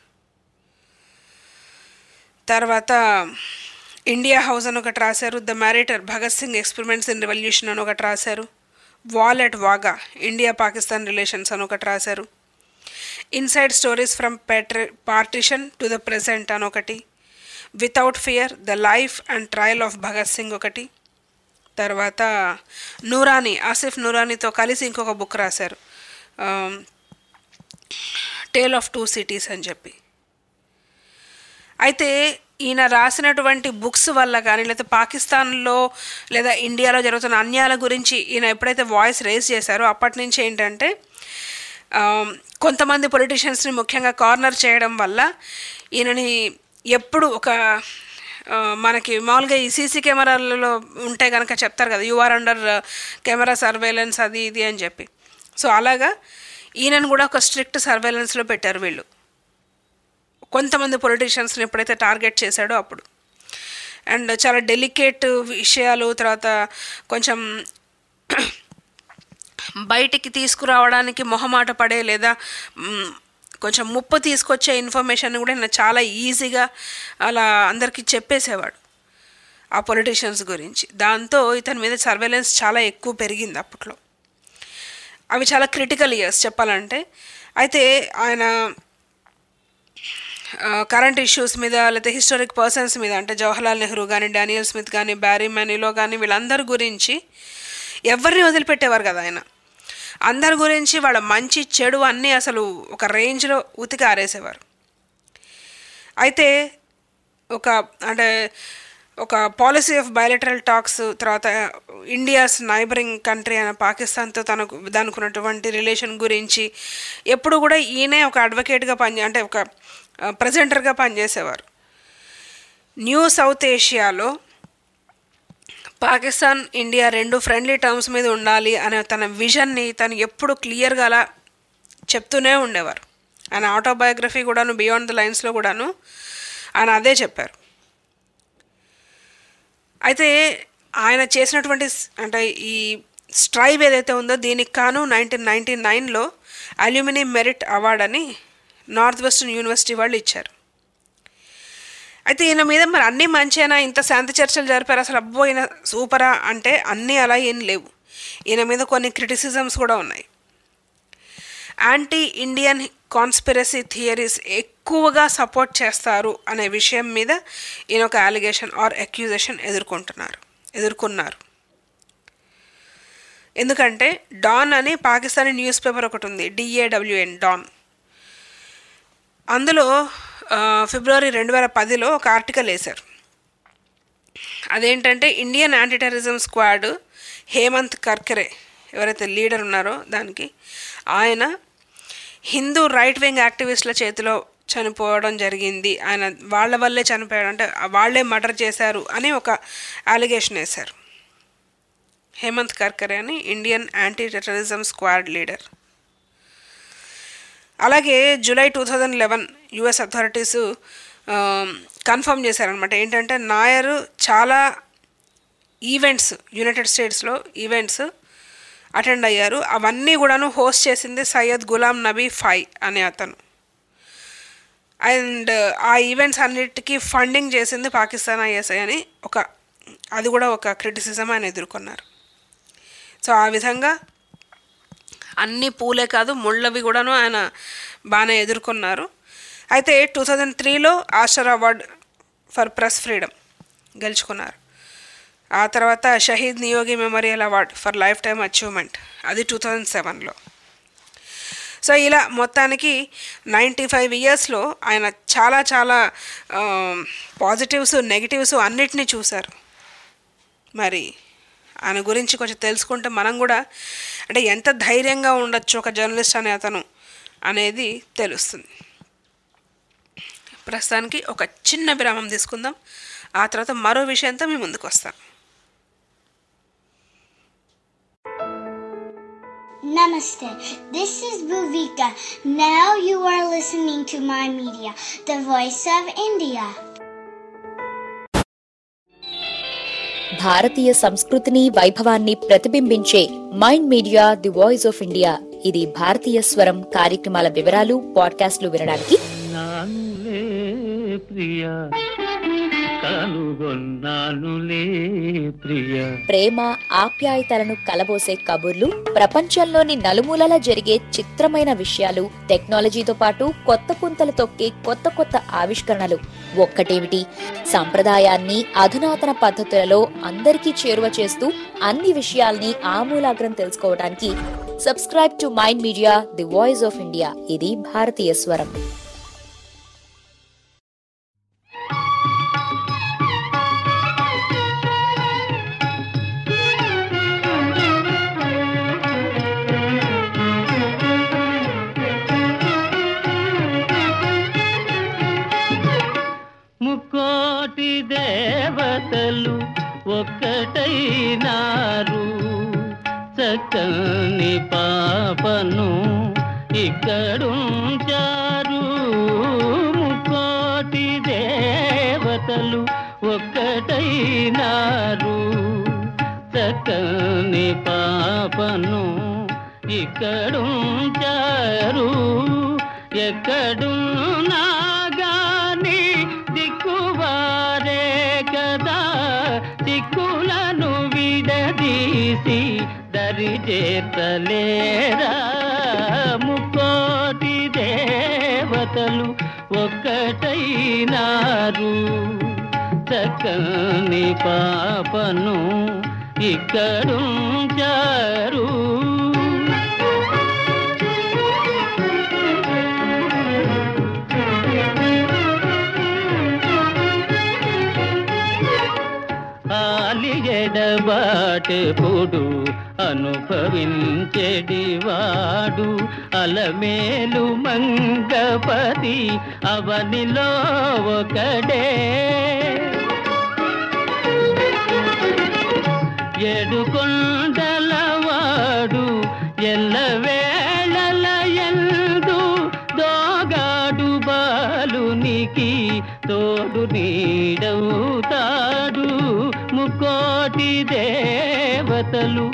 తర్వాత India house అని ఒకటి రాశారు the martyr Bhagat Singh experiments in revolution అని ఒకటి రాశారు wall at Wagah India Pakistan relations అని ఒకటి రాశారు ఇన్సైడ్ స్టోరీస్ ఫ్రమ్ పెట్రి పార్టిషన్ టు ద ప్రెసెంట్ అని ఒకటి without fear the life and trial of Bhagat Singh ఒకటి తర్వాత నూరానీ ఆసిఫ్ నూరానీతో కలిసి ఇంకొక బుక్ రాశారు టేల్ ఆఫ్ టూ సిటీస్ అని చెప్పి అయితే ఈయన రాసినటువంటి బుక్స్ వల్ల కానీ లేదా పాకిస్తాన్లో లేదా ఇండియాలో జరుగుతున్న అన్యాయాల గురించి ఈయన ఎప్పుడైతే వాయిస్ రేస్ చేశారో అప్పటి నుంచి ఏంటంటే ఆమ్, కొంతమంది పొలిటీషియన్స్ని ముఖ్యంగా కార్నర్ చేయడం వల్ల ఈయనని ఎప్పుడు ఒక ఆ, మనకి మామూలుగా ఈ సీసీ కెమెరాలలో ఉంటే కనుక చెప్తారు కదా you are under camera surveillance అది ఇది అని చెప్పి సో అలాగా ఈయనను కూడా ఒక స్ట్రిక్ట్ సర్వేలెన్స్లో పెట్టారు వీళ్ళు కొంతమంది పొలిటీషియన్స్ని ఎప్పుడైతే టార్గెట్ చేశాడో అప్పుడు అండ్ చాలా డెలికేట్ విషయాలు తర్వాత కొంచెం బయటికి తీసుకురావడానికి మొహమాట పడే లేదా మ్, కొంచెం ముప్పు తీసుకొచ్చే ఇన్ఫర్మేషన్ కూడా నేను చాలా ఈజీగా అలా అందరికీ చెప్పేసేవాడు ఆ పొలిటీషియన్స్ గురించి దాంతో ఇతని మీద సర్వేలెన్స్ చాలా ఎక్కువ పెరిగింది అప్పట్లో అవి చాలా క్రిటికల్ ఇయర్స్ చెప్పాలంటే అయితే ఆయన కరెంట్ ఇష్యూస్ మీద లేకపోతే హిస్టారిక్ పర్సన్స్ మీద అంటే జవహర్లాల్ నెహ్రూ కానీ డానియల్ స్మిత్ కానీ బ్యారీ మనీలో కానీ వీళ్ళందరి గురించి ఎవరిని వదిలిపెట్టేవారు కదా ఆయన అందరి గురించి వాళ్ళ మంచి చెడు అన్నీ అసలు ఒక రేంజ్లో ఉతికి ఆరేసేవారు అయితే ఒక అంటే ఒక పాలసీ ఆఫ్ బయోలెటరల్ టాక్స్ తర్వాత ఇండియాస్ నైబరింగ్ కంట్రీ అయిన పాకిస్తాన్తో తనకు దానికి ఉన్నటువంటి రిలేషన్ గురించి ఎప్పుడు కూడా ఈయనే ఒక అడ్వకేట్గా పని అంటే ఒక ప్రజెంటర్గా పనిచేసేవారు న్యూ సౌత్ ఏషియాలో పాకిస్తాన్ ఇండియా రెండు ఫ్రెండ్లీ టర్మ్స్ మీద ఉండాలి అనే తన విజన్ని తను ఎప్పుడు క్లియర్గా అలా చెప్తూనే ఉండేవారు ఆయన ఆటోబయోగ్రఫీ కూడాను బియాండ్ ద లైన్స్లో కూడాను ఆయన అదే చెప్పారు అయితే ఆయన చేసినటువంటి స్- అంటే ఈ స్ట్రైవ్ ఏదైతే ఉందో దీనికి కాను నైన్టీన్ నైన్టీ నైన్లో అల్యూమినియం మెరిట్ అవార్డ్ అని నార్త్ వెస్టర్న్ యూనివర్సిటీ వాళ్ళు ఇచ్చారు అయితే ఈయన మీద మరి అన్నీ మంచేనా ఇంత శాంతి చర్చలు జరిపారు అసలు అబ్బో ఈయన సూపరా అంటే అన్నీ అలా ఏం లేవు ఈయన మీద కొన్ని క్రిటిసిజమ్స్ కూడా ఉన్నాయి యాంటీ ఇండియన్ కాన్స్పిరసీ థియరీస్ ఎక్కువగా సపోర్ట్ చేస్తారు అనే విషయం మీద ఈయన ఒక అలిగేషన్ ఆర్ అక్యూజేషన్ ఎదుర్కొంటున్నారు ఎదుర్కొన్నారు ఎందుకంటే డాన్ అని పాకిస్తానీ న్యూస్ పేపర్ ఒకటి ఉంది డిఏడబ్ల్యూఎన్ డాన్ అందులో ఆ, ఫిబ్రవరి రెండు వేల పదిలో ఒక ఆర్టికల్ వేశారు అదేంటంటే Indian anti terrorism squad Hemant Karkare ఎవరైతే లీడర్ ఉన్నారో దానికి ఆయన హిందూ రైట్ వింగ్ యాక్టివిస్టుల చేతిలో చనిపోవడం జరిగింది ఆయన వాళ్ళ వల్లే చనిపోయాడు అంటే వాళ్ళే మర్డర్ చేశారు అని ఒక అలిగేషన్ వేశారు హేమంత్ కర్కరే అని Indian anti terrorism squad leader అలాగే July two thousand eleven US authorities confirm చేశారనమాట ఏంటంటే నాయర్ చాలా ఈవెంట్స్ యునైటెడ్ స్టేట్స్లో ఈవెంట్స్ అటెండ్ అయ్యారు అవన్నీ కూడాను హోస్ట్ చేసింది సయ్యద్ గులాం నబీ ఫై అనే అతను అండ్ ఆ ఈవెంట్స్ అన్నిటికీ ఫండింగ్ చేసింది పాకిస్తాన్ ఐఎస్ఐ అని ఒక అది కూడా ఒక క్రిటిసిజం ఆయన ఎదుర్కొన్నారు సో ఆ విధంగా అన్ని పూలే కాదు ముళ్ళవి కూడాను ఆయన బాగానే ఎదుర్కొన్నారు అయితే టూ థౌజండ్ త్రీలో Astor award for press freedom గెలుచుకున్నారు ఆ తర్వాత Shaheed Niyogi memorial award for lifetime achievement అది టూ థౌజండ్ సెవెన్లో సో ఇలా మొత్తానికి నైంటీ ఫైవ్ ఇయర్స్లో ఆయన చాలా చాలా పాజిటివ్స్ నెగిటివ్స్ అన్నిటినీ చూశారు మరి ఆయన గురించి కొంచెం తెలుసుకుంటే మనం కూడా అంటే ఎంత ధైర్యంగా ఉండొచ్చు ఒక జర్నలిస్ట్ అనే అతను అనేది తెలుస్తుంది ప్రస్తుతానికి ఒక చిన్న విరామం తీసుకుందాం ఆ తర్వాత మరో విషయంతో మీ ముందుకు వస్తాను Namaste. This is Bhuvika. Now you are listening to my media, the voice of India. భారతీయ సంస్కృతిని వైభవాన్ని ప్రతిబింబించే mind media the voice of India ఇది భారతీయ స్వరం కార్యక్రమాల వివరాలు పాడ్కాస్ట్లు వినడానికి నానులే ప్రియ కనుగొన్నానులే ప్రియ ప్రేమ ఆప్యాయతలను కలబోసే కబుర్లు ప్రపంచంలోని నలుమూలలా జరిగే చిత్రమైన విషయాలు టెక్నాలజీతో పాటు కొత్త పుంతలు తొక్కే కొత్త కొత్త ఆవిష్కరణలు ఒక్కటేమిటి సంప్రదాయాన్ని అధునాతన పద్ధతులలో అందరికీ చేరువ చేస్తూ అన్ని విషయాల్ని ఆమూలాగ్రం తెలుసుకోవడానికి subscribe to mind media the voice of India ఇది భారతీయ స్వరం ముక్కోటి దేవతలు ఒక్కటైనారు చక్కని పాపను ఇక్కడుంచారు ముక్కోటి దేవతలు ఒక్కటైనారు చక్కని పాపను ఇక్కడుంచారు ఎక్కడున్నా గాని దిక్కువారే కదా దిక్కులను విడదీసి దరి చేతలేరా ముక్కోటి దేవతలు ఒక్కటైనారు చక్కని పాపను ఇక్కడుంచారు ఆలియడబాటెప్పుడు అనుభవించెడివాడు అలమేలు మంగపతి అవనిలో ఒకడే ఏడుకొండలవాడు ఎల్లవేళల ఎందు దోగాడు బాలునికి తోడు నీడవుతాడు ముకోటి దేవతలు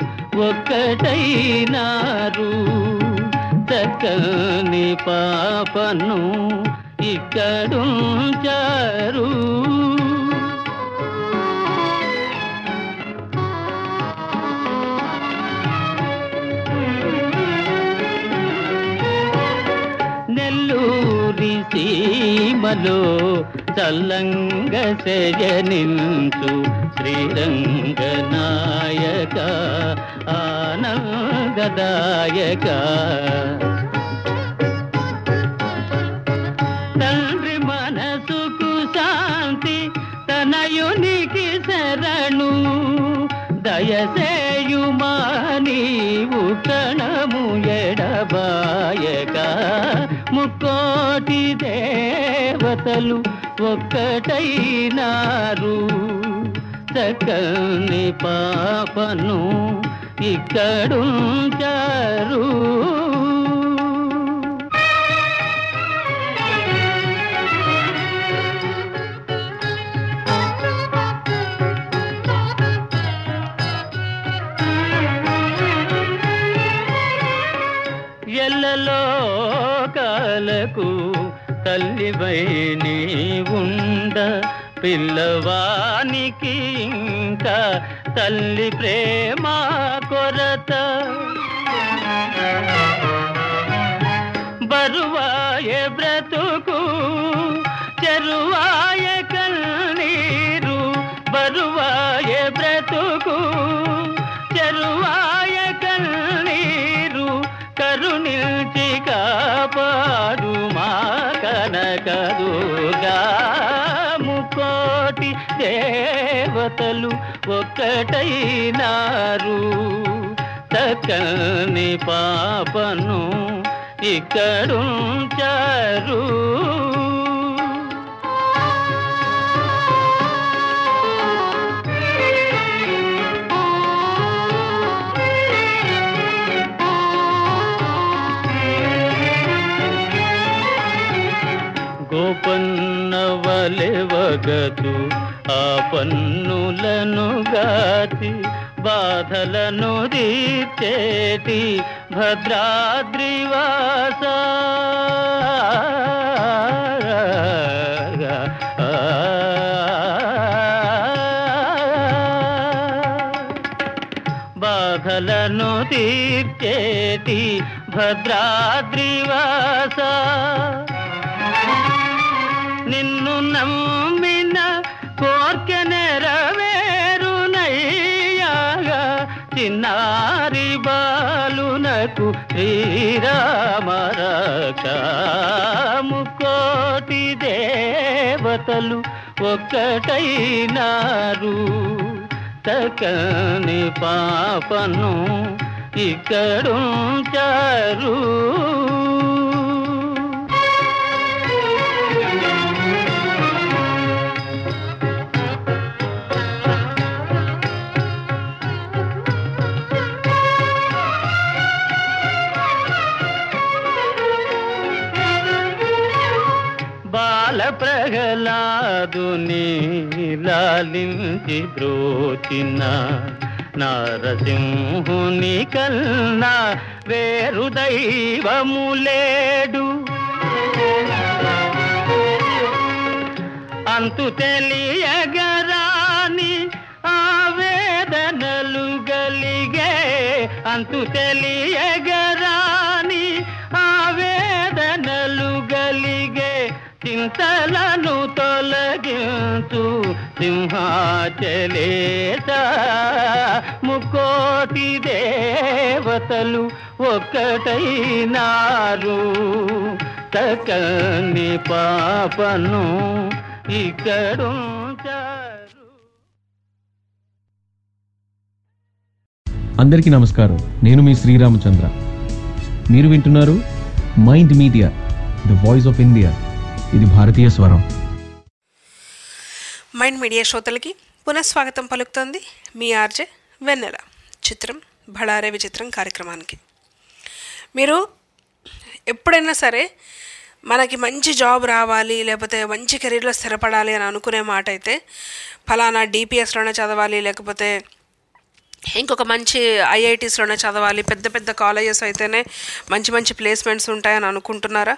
ఒక్కటైనారు చక్కని పాపను ఇక్కడుంచారు నెల్లూరి సీమలో చల్లంగ శయనించు శ్రీరంగ నాయక ఆనందదాయక తండ్రి మనసుకు శాంతి తనయునికి శరణు దయసేయుమా నీవు కణము ఎడబాయక ముక్కోటి దేవతలు ఒక్కటైనారు చక్కని పాపను ఇక్కడుంచారు వరకు తల్లివై నీ ఉండ పిల్లవానికి ఇంకా తల్లి ప్రేమ కొరత బరువాయే బ్రతుకు చెరువాయ కన్నీరు బరువాయ బ్రతుకు చెరువాయ కన్నీరు కరుణించి కాపాడు మా కనకదుగా ముకోటి దేవతలు ఒక్కటైనారు చక్కని పాపను ఇక్కడుంచారు గోపన్నవలెవగదు ఆ పన్నులను గాచి బాధలను తీర్చేటి భద్రాద్రివాస బాధలను తీర్చేటి భద్రాద్రివాస నిన్ను నమ్మిన కోర్కె నెరవేరునయ్యాగా చిన్నారి బాలునకు శ్రీరామరకాము కోటి దేవతలు ఒక్కటైనారు చక్కని పాపను ఇక్కడుంచారు బాల ప్రహ్లాదుని లాలించి బ్రోచిన నారసింహుని కన్నా వేరు దైవములేడు అంతు తెలియగరాని ఆవేదనలు గలిగే అంతు తెలియగరాని ఆవేదనలు గలిగే చింతలను తొలగించు సింహాచలేత ముకోటి దేవతలు ఒక్కటైనారు తకని పాపను ఇక్కడుంచారు అందరికీ నమస్కారం నేను మీ శ్రీరామచంద్ర మీరు వింటున్నారు mind media the voice of India ఇది భారతీయ స్వరం మైండ్ మీడియా శ్రోతలకి పునఃస్వాగతం పలుకుతోంది మీ ఆర్జే వెన్నెల చిత్రం బళారే విచిత్రం కార్యక్రమానికి మీరు ఎప్పుడైనా సరే మనకి మంచి జాబ్ రావాలి లేకపోతే మంచి కెరీర్లో స్థిరపడాలి అని అనుకునే మాట అయితే ఫలానా డిపిఎస్లోనే చదవాలి లేకపోతే ఇంకొక మంచి ఐఐటీస్లోనే చదవాలి పెద్ద పెద్ద కాలేజెస్ అయితేనే మంచి మంచి ప్లేస్మెంట్స్ ఉంటాయని అనుకుంటున్నారా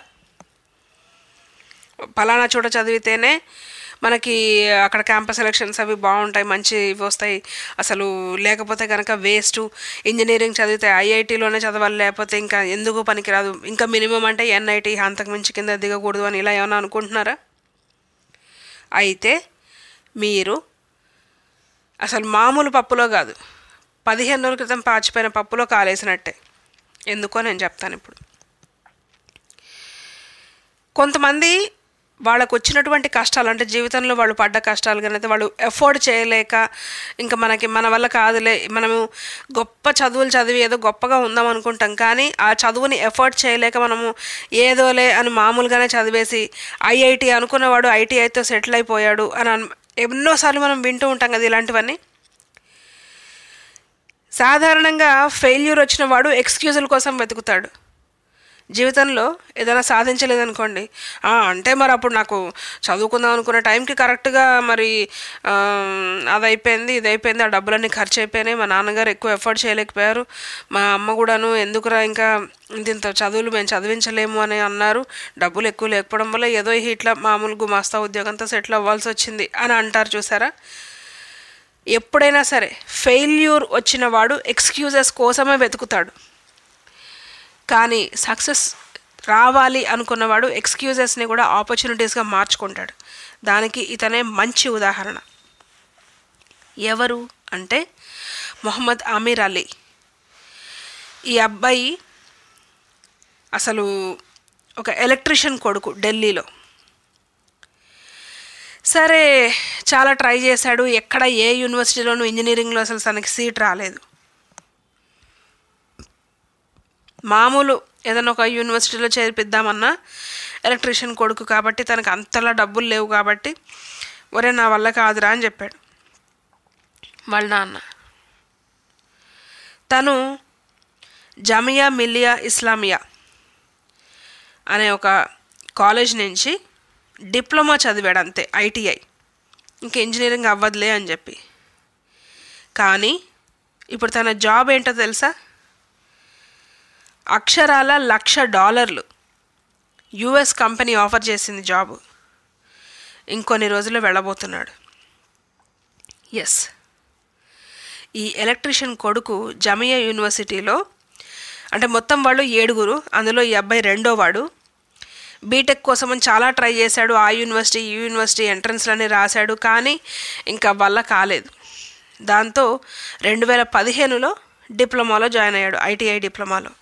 ఫలానా చోట చదివితేనే మనకి అక్కడ క్యాంపస్ సెలక్షన్స్ అవి బాగుంటాయి మంచి ఇవి వస్తాయి అసలు లేకపోతే కనుక వేస్ట్ ఇంజనీరింగ్ చదివితే ఐఐటీలోనే చదవాలి లేకపోతే ఇంకా ఎందుకు పనికిరాదు ఇంకా మినిమం అంటే ఎన్ఐటీ అంతకు మించి కింద దిగకూడదు అని ఇలా ఏమైనా అనుకుంటున్నారా అయితే మీరు అసలు మామూలు పప్పులో కాదు పదిహేను రోజుల క్రితం పాచిపోయిన పప్పులో కాలేసినట్టే ఎందుకో నేను చెప్తాను ఇప్పుడు కొంతమంది వాళ్ళకు వచ్చినటువంటి కష్టాలు అంటే జీవితంలో వాళ్ళు పడ్డ కష్టాలు కానీ అయితే వాళ్ళు ఎఫోర్డ్ చేయలేక ఇంకా మనకి మన వల్ల కాదులే మనము గొప్ప చదువులు చదివి ఏదో గొప్పగా ఉందాం అనుకుంటాం కానీ ఆ చదువుని ఎఫోర్డ్ చేయలేక మనము ఏదోలే అని మామూలుగానే చదివేసి ఐఐటి అనుకున్నవాడు ఐటీఐతో సెటిల్ అయిపోయాడు అని అన్ ఎన్నోసార్లు మనం వింటూ ఉంటాం కదా ఇలాంటివన్నీ సాధారణంగా ఫెయిల్యూర్ వచ్చిన వాడు ఎక్స్క్యూజుల కోసం వెతుకుతాడు జీవితంలో ఏదైనా సాధించలేదనుకోండి "ఆ, అంటే మరి అప్పుడు నాకు చదువుకుందాం అనుకున్న టైంకి కరెక్ట్గా మరి ఆ, అది అయిపోయింది ఇది అయిపోయింది ఆ డబ్బులన్నీ ఖర్చు అయిపోయినాయి మా నాన్నగారు ఎక్కువ ఎఫర్ట్ చేయలేకపోయారు మా అమ్మ కూడాను ఎందుకురా ఇంకా ఇంత ఇంత చదువులు మేము చదివించలేము అని అన్నారు డబ్బులు ఎక్కువ లేకపోవడం వల్ల ఏదో ఇట్లా మామూలు గుమాస్తా ఉద్యోగంతో సెటిల్ అవ్వాల్సి వచ్చింది అని అంటారు చూసారా ఎప్పుడైనా సరే ఫెయిల్యూర్ వచ్చిన వాడు ఎక్స్క్యూజెస్ కోసమే వెతుకుతాడు కానీ సక్సెస్ రావాలి అనుకున్నవాడు ఎక్స్క్యూజెస్ని కూడా ఆపర్చునిటీస్గా మార్చుకుంటాడు దానికి ఇతనే మంచి ఉదాహరణ ఎవరు అంటే మొహమ్మద్ అమీర్ అలీ ఈ అబ్బాయి అసలు ఒక ఎలక్ట్రిషియన్ కొడుకు ఢిల్లీలో సరే చాలా ట్రై చేశాడు ఎక్కడ ఏ యూనివర్సిటీలోనూ ఇంజనీరింగ్లో అసలు తనకి సీట్ రాలేదు మామూలు ఏదైనా ఒక యూనివర్సిటీలో చేర్పిద్దామన్నా ఎలక్ట్రీషియన్ కొడుకు కాబట్టి తనకు అంతలా డబ్బులు లేవు కాబట్టి ఒరే నా వల్ల కాదురా అని చెప్పాడు వాళ్ళ నాన్న తను జమియా మిలియా ఇస్లామియా అనే ఒక కాలేజ్ నుంచి డిప్లొమా చదివాడు అంతే ఐటీఐ ఇంక ఇంజనీరింగ్ అవ్వదులే అని చెప్పి కానీ ఇప్పుడు తన జాబ్ ఏంటో తెలుసా అక్షరాల లక్ష డాలర్లు యుఎస్ కంపెనీ ఆఫర్ చేసింది జాబ్ ఇంకొన్ని రోజుల్లో వెళ్ళబోతున్నాడు ఎస్ ఈ ఎలక్ట్రీషియన్ కొడుకు జమియా యూనివర్సిటీలో అంటే మొత్తం వాళ్ళు ఏడుగురు అందులో ఈ అబ్బాయి రెండో వాడు బీటెక్ కోసమని చాలా ట్రై చేశాడు ఆ యూనివర్సిటీ ఈ యూనివర్సిటీ ఎంట్రన్స్లని రాశాడు కానీ ఇంకా వల్ల కాలేదు దాంతో రెండు వేల పదిహేనులో డిప్లొమాలో జాయిన్ అయ్యాడు ఐటీఐ డిప్లొమాలో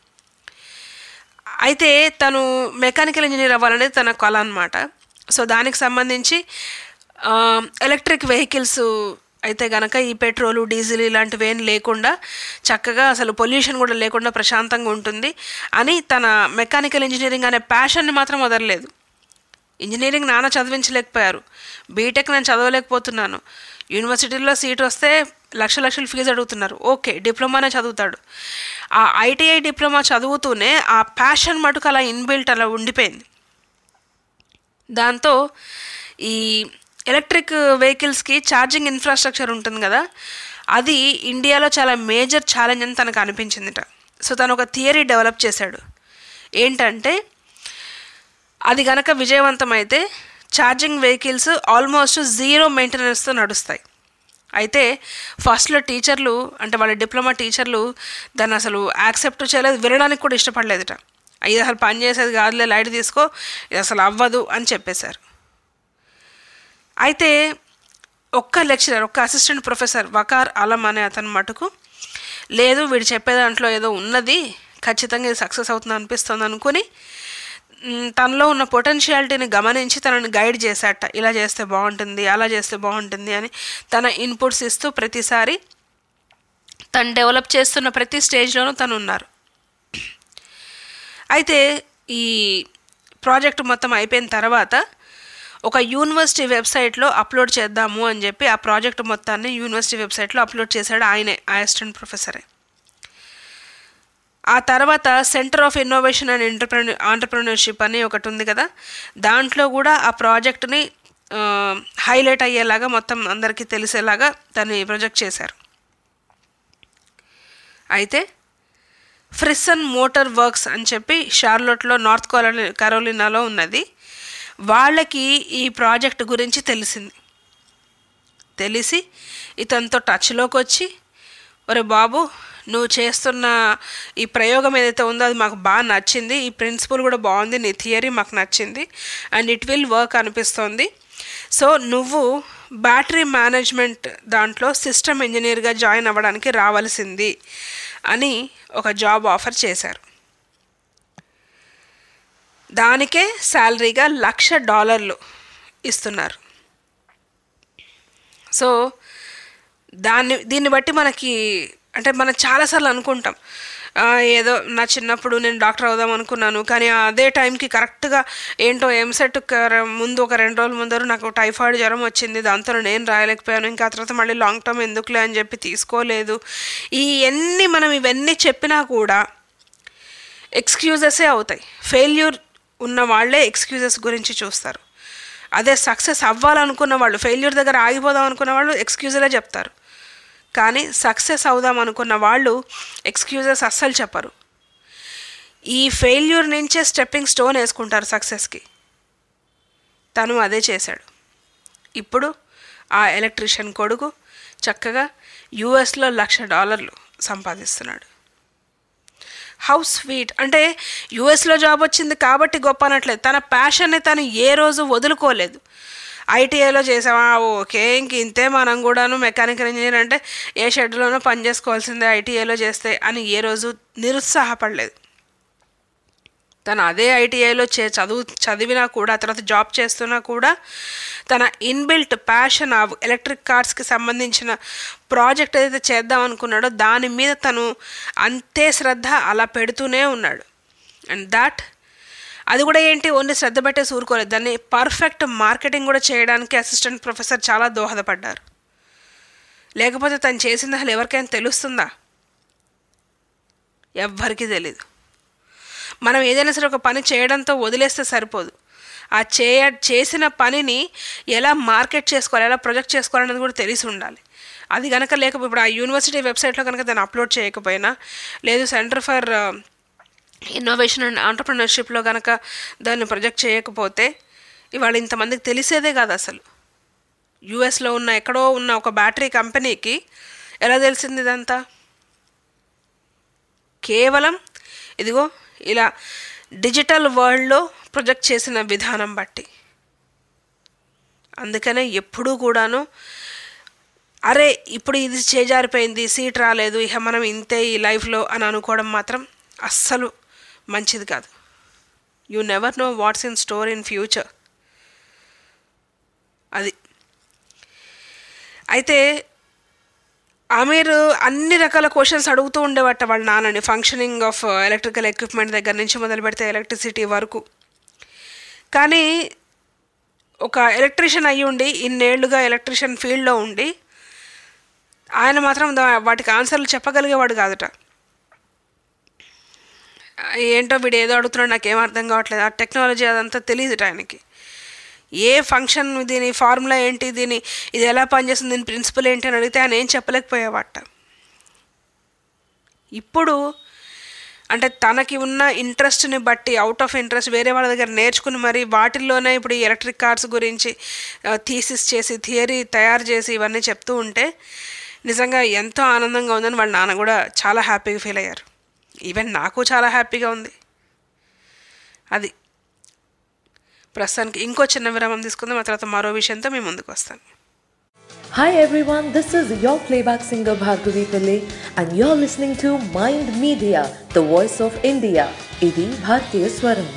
అయితే తను మెకానికల్ ఇంజనీర్ అవ్వాలనేది తన కళ అనమాట సో దానికి సంబంధించి ఆ, ఎలక్ట్రిక్ వెహికల్స్ అయితే గనక ఈ పెట్రోలు డీజిల్ ఇలాంటివి ఏం లేకుండా చక్కగా అసలు పొల్యూషన్ కూడా లేకుండా ప్రశాంతంగా ఉంటుంది అని తన మెకానికల్ ఇంజనీరింగ్ అనే ప్యాషన్ని మాత్రం వదలలేదు ఇంజనీరింగ్ నాన్న చదివించలేకపోయారు బీటెక్ నేను చదవలేకపోతున్నాను యూనివర్సిటీలో సీట్ వస్తే లక్ష లక్షలు ఫీజు అడుగుతున్నారు ఓకే డిప్లొమానే చదువుతాడు ఆ ఐటీఐ డిప్లొమా చదువుతూనే ఆ ప్యాషన్ మటుకు అలా ఇన్బిల్ట్ అలా ఉండిపోయింది దాంతో ఈ ఎలక్ట్రిక్ వెహికల్స్కి ఛార్జింగ్ ఇన్ఫ్రాస్ట్రక్చర్ ఉంటుంది కదా అది ఇండియాలో చాలా మేజర్ ఛాలెంజ్ అని తనకు అనిపించిందిట సో తను ఒక థియరీ డెవలప్ చేశాడు ఏంటంటే అది గనక విజయవంతమైతే ఛార్జింగ్ వెహికల్స్ ఆల్మోస్ట్ జీరో మెయింటెనెన్స్తో నడుస్తాయి అయితే ఫస్ట్లో టీచర్లు అంటే వాళ్ళ డిప్లొమా టీచర్లు దాన్ని అసలు యాక్సెప్ట్ చేయలేదు వినడానికి కూడా ఇష్టపడలేదుట ఇది అసలు పని చేసేది కాదులే లైట్ తీసుకో ఇది అసలు అవ్వదు అని చెప్పేశారు అయితే ఒక్క లెక్చరర్ ఒక్క అసిస్టెంట్ ప్రొఫెసర్ వకార్ అలం అనే అతను మటుకు లేదు వీడు చెప్పే దాంట్లో ఏదో ఉన్నది ఖచ్చితంగా ఇది సక్సెస్ అవుతుంది అనిపిస్తుంది అనుకుని మ్, తనలో ఉన్న పొటెన్షియాలిటీని గమనించి తనని గైడ్ చేశాట ఇలా చేస్తే బాగుంటుంది అలా చేస్తే బాగుంటుంది అని తన ఇన్పుట్స్ ఇస్తూ ప్రతిసారి తను డెవలప్ చేస్తున్న ప్రతి స్టేజ్లోనూ తను ఉన్నారు అయితే ఈ ప్రాజెక్ట్ మొత్తం అయిపోయిన తర్వాత ఒక యూనివర్సిటీ వెబ్సైట్లో అప్లోడ్ చేద్దాము అని చెప్పి ఆ ప్రాజెక్ట్ మొత్తాన్ని యూనివర్సిటీ వెబ్సైట్లో అప్లోడ్ చేశాడు ఆయనే ఆ అసిస్టెంట్ ప్రొఫెసరే ఆ తర్వాత సెంటర్ ఆఫ్ ఇన్నోవేషన్ అండ్ ఎంటర్ప్రెన్యూ ఆంటర్ప్రినర్షిప్ అని ఒకటి ఉంది కదా దాంట్లో కూడా ఆ ప్రాజెక్ట్ని హైలైట్ అయ్యేలాగా మొత్తం అందరికీ తెలిసేలాగా దాన్ని ప్రొజెక్ట్ చేశారు అయితే ఫ్రిసన్ మోటార్ వర్క్స్ అని చెప్పి షార్లోట్లో నార్త్ కరోలి కరోలినాలో ఉన్నది వాళ్ళకి ఈ ప్రాజెక్ట్ గురించి తెలిసింది తెలిసి ఇతనితో టచ్లోకి వచ్చి ఒరే బాబు నువ్వు చేస్తున్న ఈ ప్రయోగం ఏదైతే ఉందో అది మాకు బాగా నచ్చింది ఈ ప్రిన్సిపల్ కూడా బాగుంది నీ థియరీ మాకు నచ్చింది అండ్ ఇట్ విల్ వర్క్ అనిపిస్తోంది సో నువ్వు బ్యాటరీ మేనేజ్మెంట్ దాంట్లో సిస్టమ్ ఇంజనీర్గా జాయిన్ అవ్వడానికి రావాల్సింది అని ఒక జాబ్ ఆఫర్ చేశారు దానికే శాలరీగా లక్ష డాలర్లు ఇస్తున్నారు సో దాన్ని దీన్ని బట్టి మనకి అంటే మనం చాలాసార్లు అనుకుంటాం ఆ, ఏదో నా చిన్నప్పుడు నేను డాక్టర్ అవుదాం అనుకున్నాను కానీ అదే టైంకి కరెక్ట్గా ఏంటో ఎంసెట్ ముందు ఒక రెండు రోజుల ముందర నాకు టైఫాయిడ్ జ్వరం వచ్చింది దాంతో నేను రాయలేకపోయాను ఇంకా ఆ తర్వాత మళ్ళీ లాంగ్ టర్మ్ ఎందుకులే అని చెప్పి తీసుకోలేదు ఈ ఎన్ని మనం ఇవన్నీ చెప్పినా కూడా ఎక్స్క్యూజెసే అవుతాయి ఫెయిల్యూర్ ఉన్న వాళ్ళే ఎక్స్క్యూజెస్ గురించి చూస్తారు అదే సక్సెస్ అవ్వాలనుకున్న వాళ్ళు ఫెయిల్యూర్ దగ్గర ఆగిపోదాం అనుకున్న వాళ్ళు ఎక్స్క్యూజులే చెప్తారు కానీ సక్సెస్ అవుదాం అనుకున్న వాళ్ళు ఎక్స్క్యూజెస్ అస్సలు చెప్పరు ఈ ఫెయిల్యూర్ నుంచే స్టెప్పింగ్ స్టోన్ వేసుకుంటారు సక్సెస్కి తను అదే చేశాడు ఇప్పుడు ఆ ఎలక్ట్రీషియన్ కొడుకు చక్కగా యూఎస్లో లక్ష డాలర్లు సంపాదిస్తున్నాడు హౌస్ స్వీట్ అంటే యూఎస్లో జాబ్ వచ్చింది కాబట్టి గొప్ప అనట్లేదు తన ప్యాషన్ని తను ఏ రోజు వదులుకోలేదు ఐటీఐలో చేసావా ఓకే ఇంక ఇంతే మనం కూడాను మెకానికల్ ఇంజనీర్ అంటే ఏ షెడ్లోనో పని చేసుకోవాల్సిందే ఐటీఐలో చేస్తే అని ఏ రోజు నిరుత్సాహపడలేదు తను అదే ఐటీఐలో చే చదువు చదివినా కూడా తర్వాత జాబ్ చేస్తున్నా కూడా తన ఇన్బిల్ట్ ప్యాషన్ ఆ ఎలక్ట్రిక్ కార్స్కి సంబంధించిన ప్రాజెక్ట్ ఏదైతే చేద్దాం అనుకున్నాడో దాని మీద తను అంతే శ్రద్ధ అలా పెడుతూనే ఉన్నాడు అండ్ దాట్ అది కూడా ఏంటి ఓన్లీ శ్రద్ధ పెట్టేసి ఊరుకోలేదు దాన్ని పర్ఫెక్ట్ మార్కెటింగ్ కూడా చేయడానికి అసిస్టెంట్ ప్రొఫెసర్ చాలా దోహదపడ్డారు లేకపోతే తను చేసింది అసలు ఎవరికైనా తెలుస్తుందా ఎవ్వరికీ తెలీదు మనం ఏదైనా సరే ఒక పని చేయడంతో వదిలేస్తే సరిపోదు ఆ చేయ చేసిన పనిని ఎలా మార్కెట్ చేసుకోవాలి ఎలా ప్రొజెక్ట్ చేసుకోవాలనేది కూడా తెలిసి ఉండాలి అది కనుక లేకపోతే ఇప్పుడు ఆ యూనివర్సిటీ వెబ్సైట్లో కనుక దాన్ని అప్లోడ్ చేయకపోయినా లేదు సెంటర్ ఫర్ ఇన్నోవేషన్ అండ్ ఆంటర్ప్రినర్షిప్లో కనుక దాన్ని ప్రొజెక్ట్ చేయకపోతే ఇవాళ ఇంతమందికి తెలిసేదే కాదు అసలు యుఎస్లో ఉన్న ఎక్కడో ఉన్న ఒక బ్యాటరీ కంపెనీకి ఎలా తెలిసింది ఇదంతా కేవలం ఇదిగో ఇలా డిజిటల్ వరల్డ్లో ప్రొజెక్ట్ చేసిన విధానం బట్టి అందుకనే ఎప్పుడూ కూడాను అరే ఇప్పుడు ఇది చేజారిపోయింది సీట్ రాలేదు ఇక మనం ఇంతే ఈ లైఫ్లో అని అనుకోవడం మాత్రం అస్సలు మంచిది కాదు you never know what's in store in future అది అయితే ఆమీర్ అన్ని రకాల క్వశ్చన్స్ అడుగుతూ ఉండేవట వాళ్ళ నాన్నని ఫంక్షనింగ్ ఆఫ్ ఎలక్ట్రికల్ ఎక్విప్మెంట్ దగ్గర నుంచి మొదలు పెడితే ఎలక్ట్రిసిటీ వరకు కానీ ఒక ఎలక్ట్రీషియన్ అయ్యి ఉండి ఇన్నేళ్లుగా ఎలక్ట్రీషియన్ ఫీల్డ్లో ఉండి ఆయన మాత్రం దా- వాటికి ఆన్సర్లు చెప్పగలిగేవాడు కాదట ఏంటో వీడు ఏదో అడుగుతున్నాడు నాకేం అర్థం కావట్లేదు ఆ టెక్నాలజీ అదంతా తెలియదు ఆయనకి ఏ ఫంక్షన్ దీని ఫార్ములా ఏంటి దీని ఇది ఎలా పనిచేస్తుంది దీని ప్రిన్సిపల్ ఏంటి అని అడిగితే ఆయన ఏం చెప్పలేకపోయేవాట ఇప్పుడు అంటే తనకి ఉన్న ఇంట్రెస్ట్ని బట్టి అవుట్ ఆఫ్ ఇంట్రెస్ట్ వేరే వాళ్ళ దగ్గర నేర్చుకుని మరి వాటిల్లోనే ఇప్పుడు ఈ ఎలక్ట్రిక్ కార్స్ గురించి థీసిస్ చేసి థియరీ తయారు చేసి ఇవన్నీ చెప్తూ ఉంటే నిజంగా ఎంతో ఆనందంగా ఉందని వాళ్ళ నాన్న కూడా చాలా హ్యాపీగా ఫీల్ అయ్యారు ఈవెన్ నాకు చాలా హ్యాపీగా ఉంది అది ప్రస్తుతానికి ఇంకో చిన్న విరామం తీసుకుందాం ఆ తర్వాత మరో విషయంతో మేము ముందుకు వస్తాను Hi everyone, this is your playback singer Bhargavi Pillai and you're listening to Mind Media, the voice of India. Idi Bhartiya Swaram.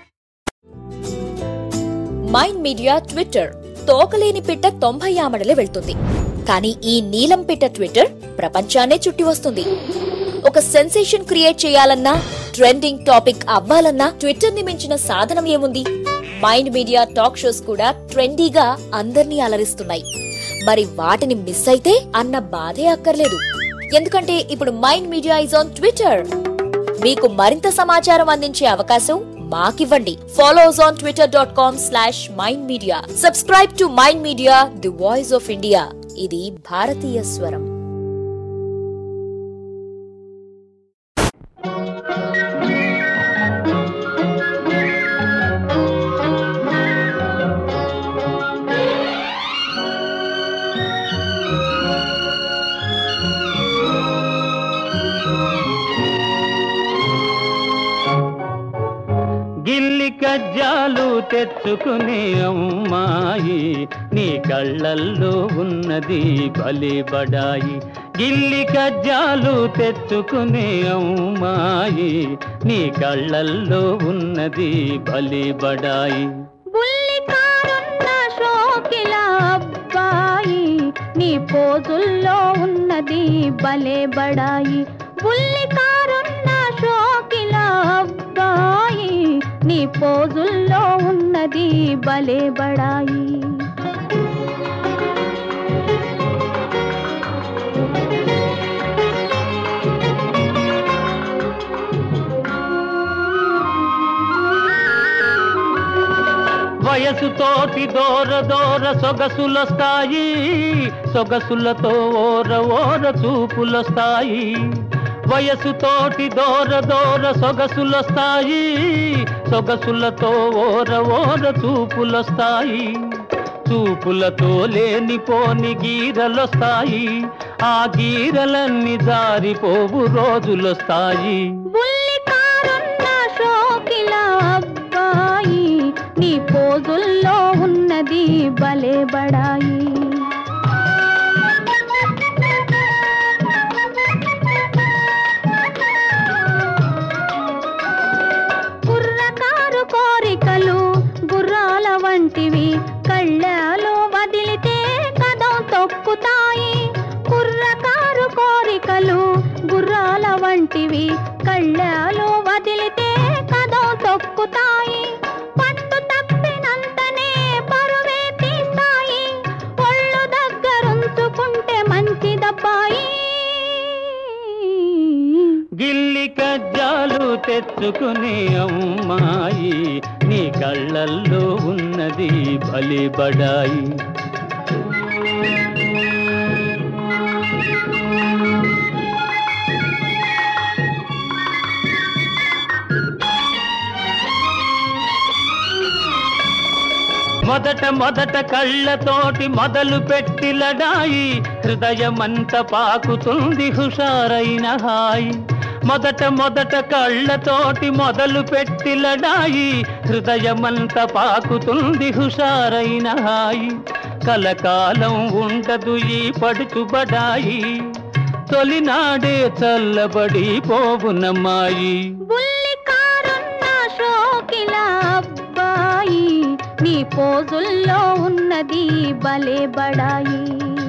Mind Media Twitter తోకలేని పిట్ట తొంభై ఆమడలే వెళ్తుంది కానీ ఈ నీలం పిట్ట ట్విట్టర్ ప్రపంచాన్నే చుట్టి వస్తుంది ఒక సెన్సేషన్ క్రియేట్ చేయాలన్నా ట్రెండింగ్ టాపిక్ అవ్వాలన్నా ట్విట్టర్ ని మించిన సాధనం ఏముంది మైండ్ మీడియా టాక్ షోస్ కూడా ట్రెండీగా అందర్నీ అలరిస్తున్నాయి మరి వాటిని మిస్ అయితే అన్న బాధే అక్కర్లేదు ఎందుకంటే ఇప్పుడు Mind Media is on Twitter మీకు మరింత సమాచారం అందించే అవకాశం మాకివ్వండి follows on Twitter dot com slash mind media subscribe to mind media the voice of India ఇది భారతీయ స్వరం గిల్లి కజ్జాలు తెచ్చుకునే అమ్మాయి నీ కళ్ళల్లో ఉన్నది బలి బడాయి గిల్లి కజ్జాలు తెచ్చుకునే అమ్మాయి నీ కళ్ళల్లో ఉన్నది బలి బడాయి బుల్లికారున్న షోకిల అబ్బాయి నీ పోజుల్లో ఉన్నది భలే బడాయి బుల్లికారున్న షోకిల అబ్బాయి నీ పోజుల్లో ఉన్నది భలే బడాయి వయసుతోటి దూర దూర సొగసులొస్తాయి సొగసులతో ఓర ఓర చూపులొస్తాయి వయసుతోటి దూర దూర సొగసులొస్తాయి సొగసులతో ఓర ఓర చూపులొస్తాయి చూపులతో లేనిపోని గీరలొస్తాయి ఆ గీరలన్నీ జారిపోవు రోజులొస్తాయి బుల్లి కారున్న షోకిల అబ్బాయి నీ పోజుల్లో ఉన్నది భలే బడాయి కుర్రకారు కోరికలు గుర్రాల వంటివి కళ్ళలో వదిలితే కదం తొక్కుతాయి కుర్రకారు కోరికలు గుర్రాల వంటివి కళ్ళలో వదిలితే కదం తొక్కుతాయి పట్టు తప్పినంతనే పరువే తీస్తాయి ఒళ్ళు దగ్గరుంచుకుంటే మంచిదబ్బాయి గిల్లి కజ్జాలు తెచ్చుకునే అమ్మాయి నీ కళ్ళల్లో ఉన్నది బలి బడాయి మొదట మొదట కళ్ళతోటి మొదలు పెట్టి లడాయి హృదయమంత పాకుతుంది హుషారైన హాయి మొదట మొదట కళ్ళతోటి మొదలు పెట్టి లడాయి హృదయమంత పాకుతుంది హుషారైన హాయి కలకాలం ఉండదు ఈ పడుచుబడాయి తొలినాడే చల్లబడి పోవునమ్మాయి బుల్లి కారున్న షోకిల అబ్బాయి నీ పోజుల్లో ఉన్నది భలే బడాయి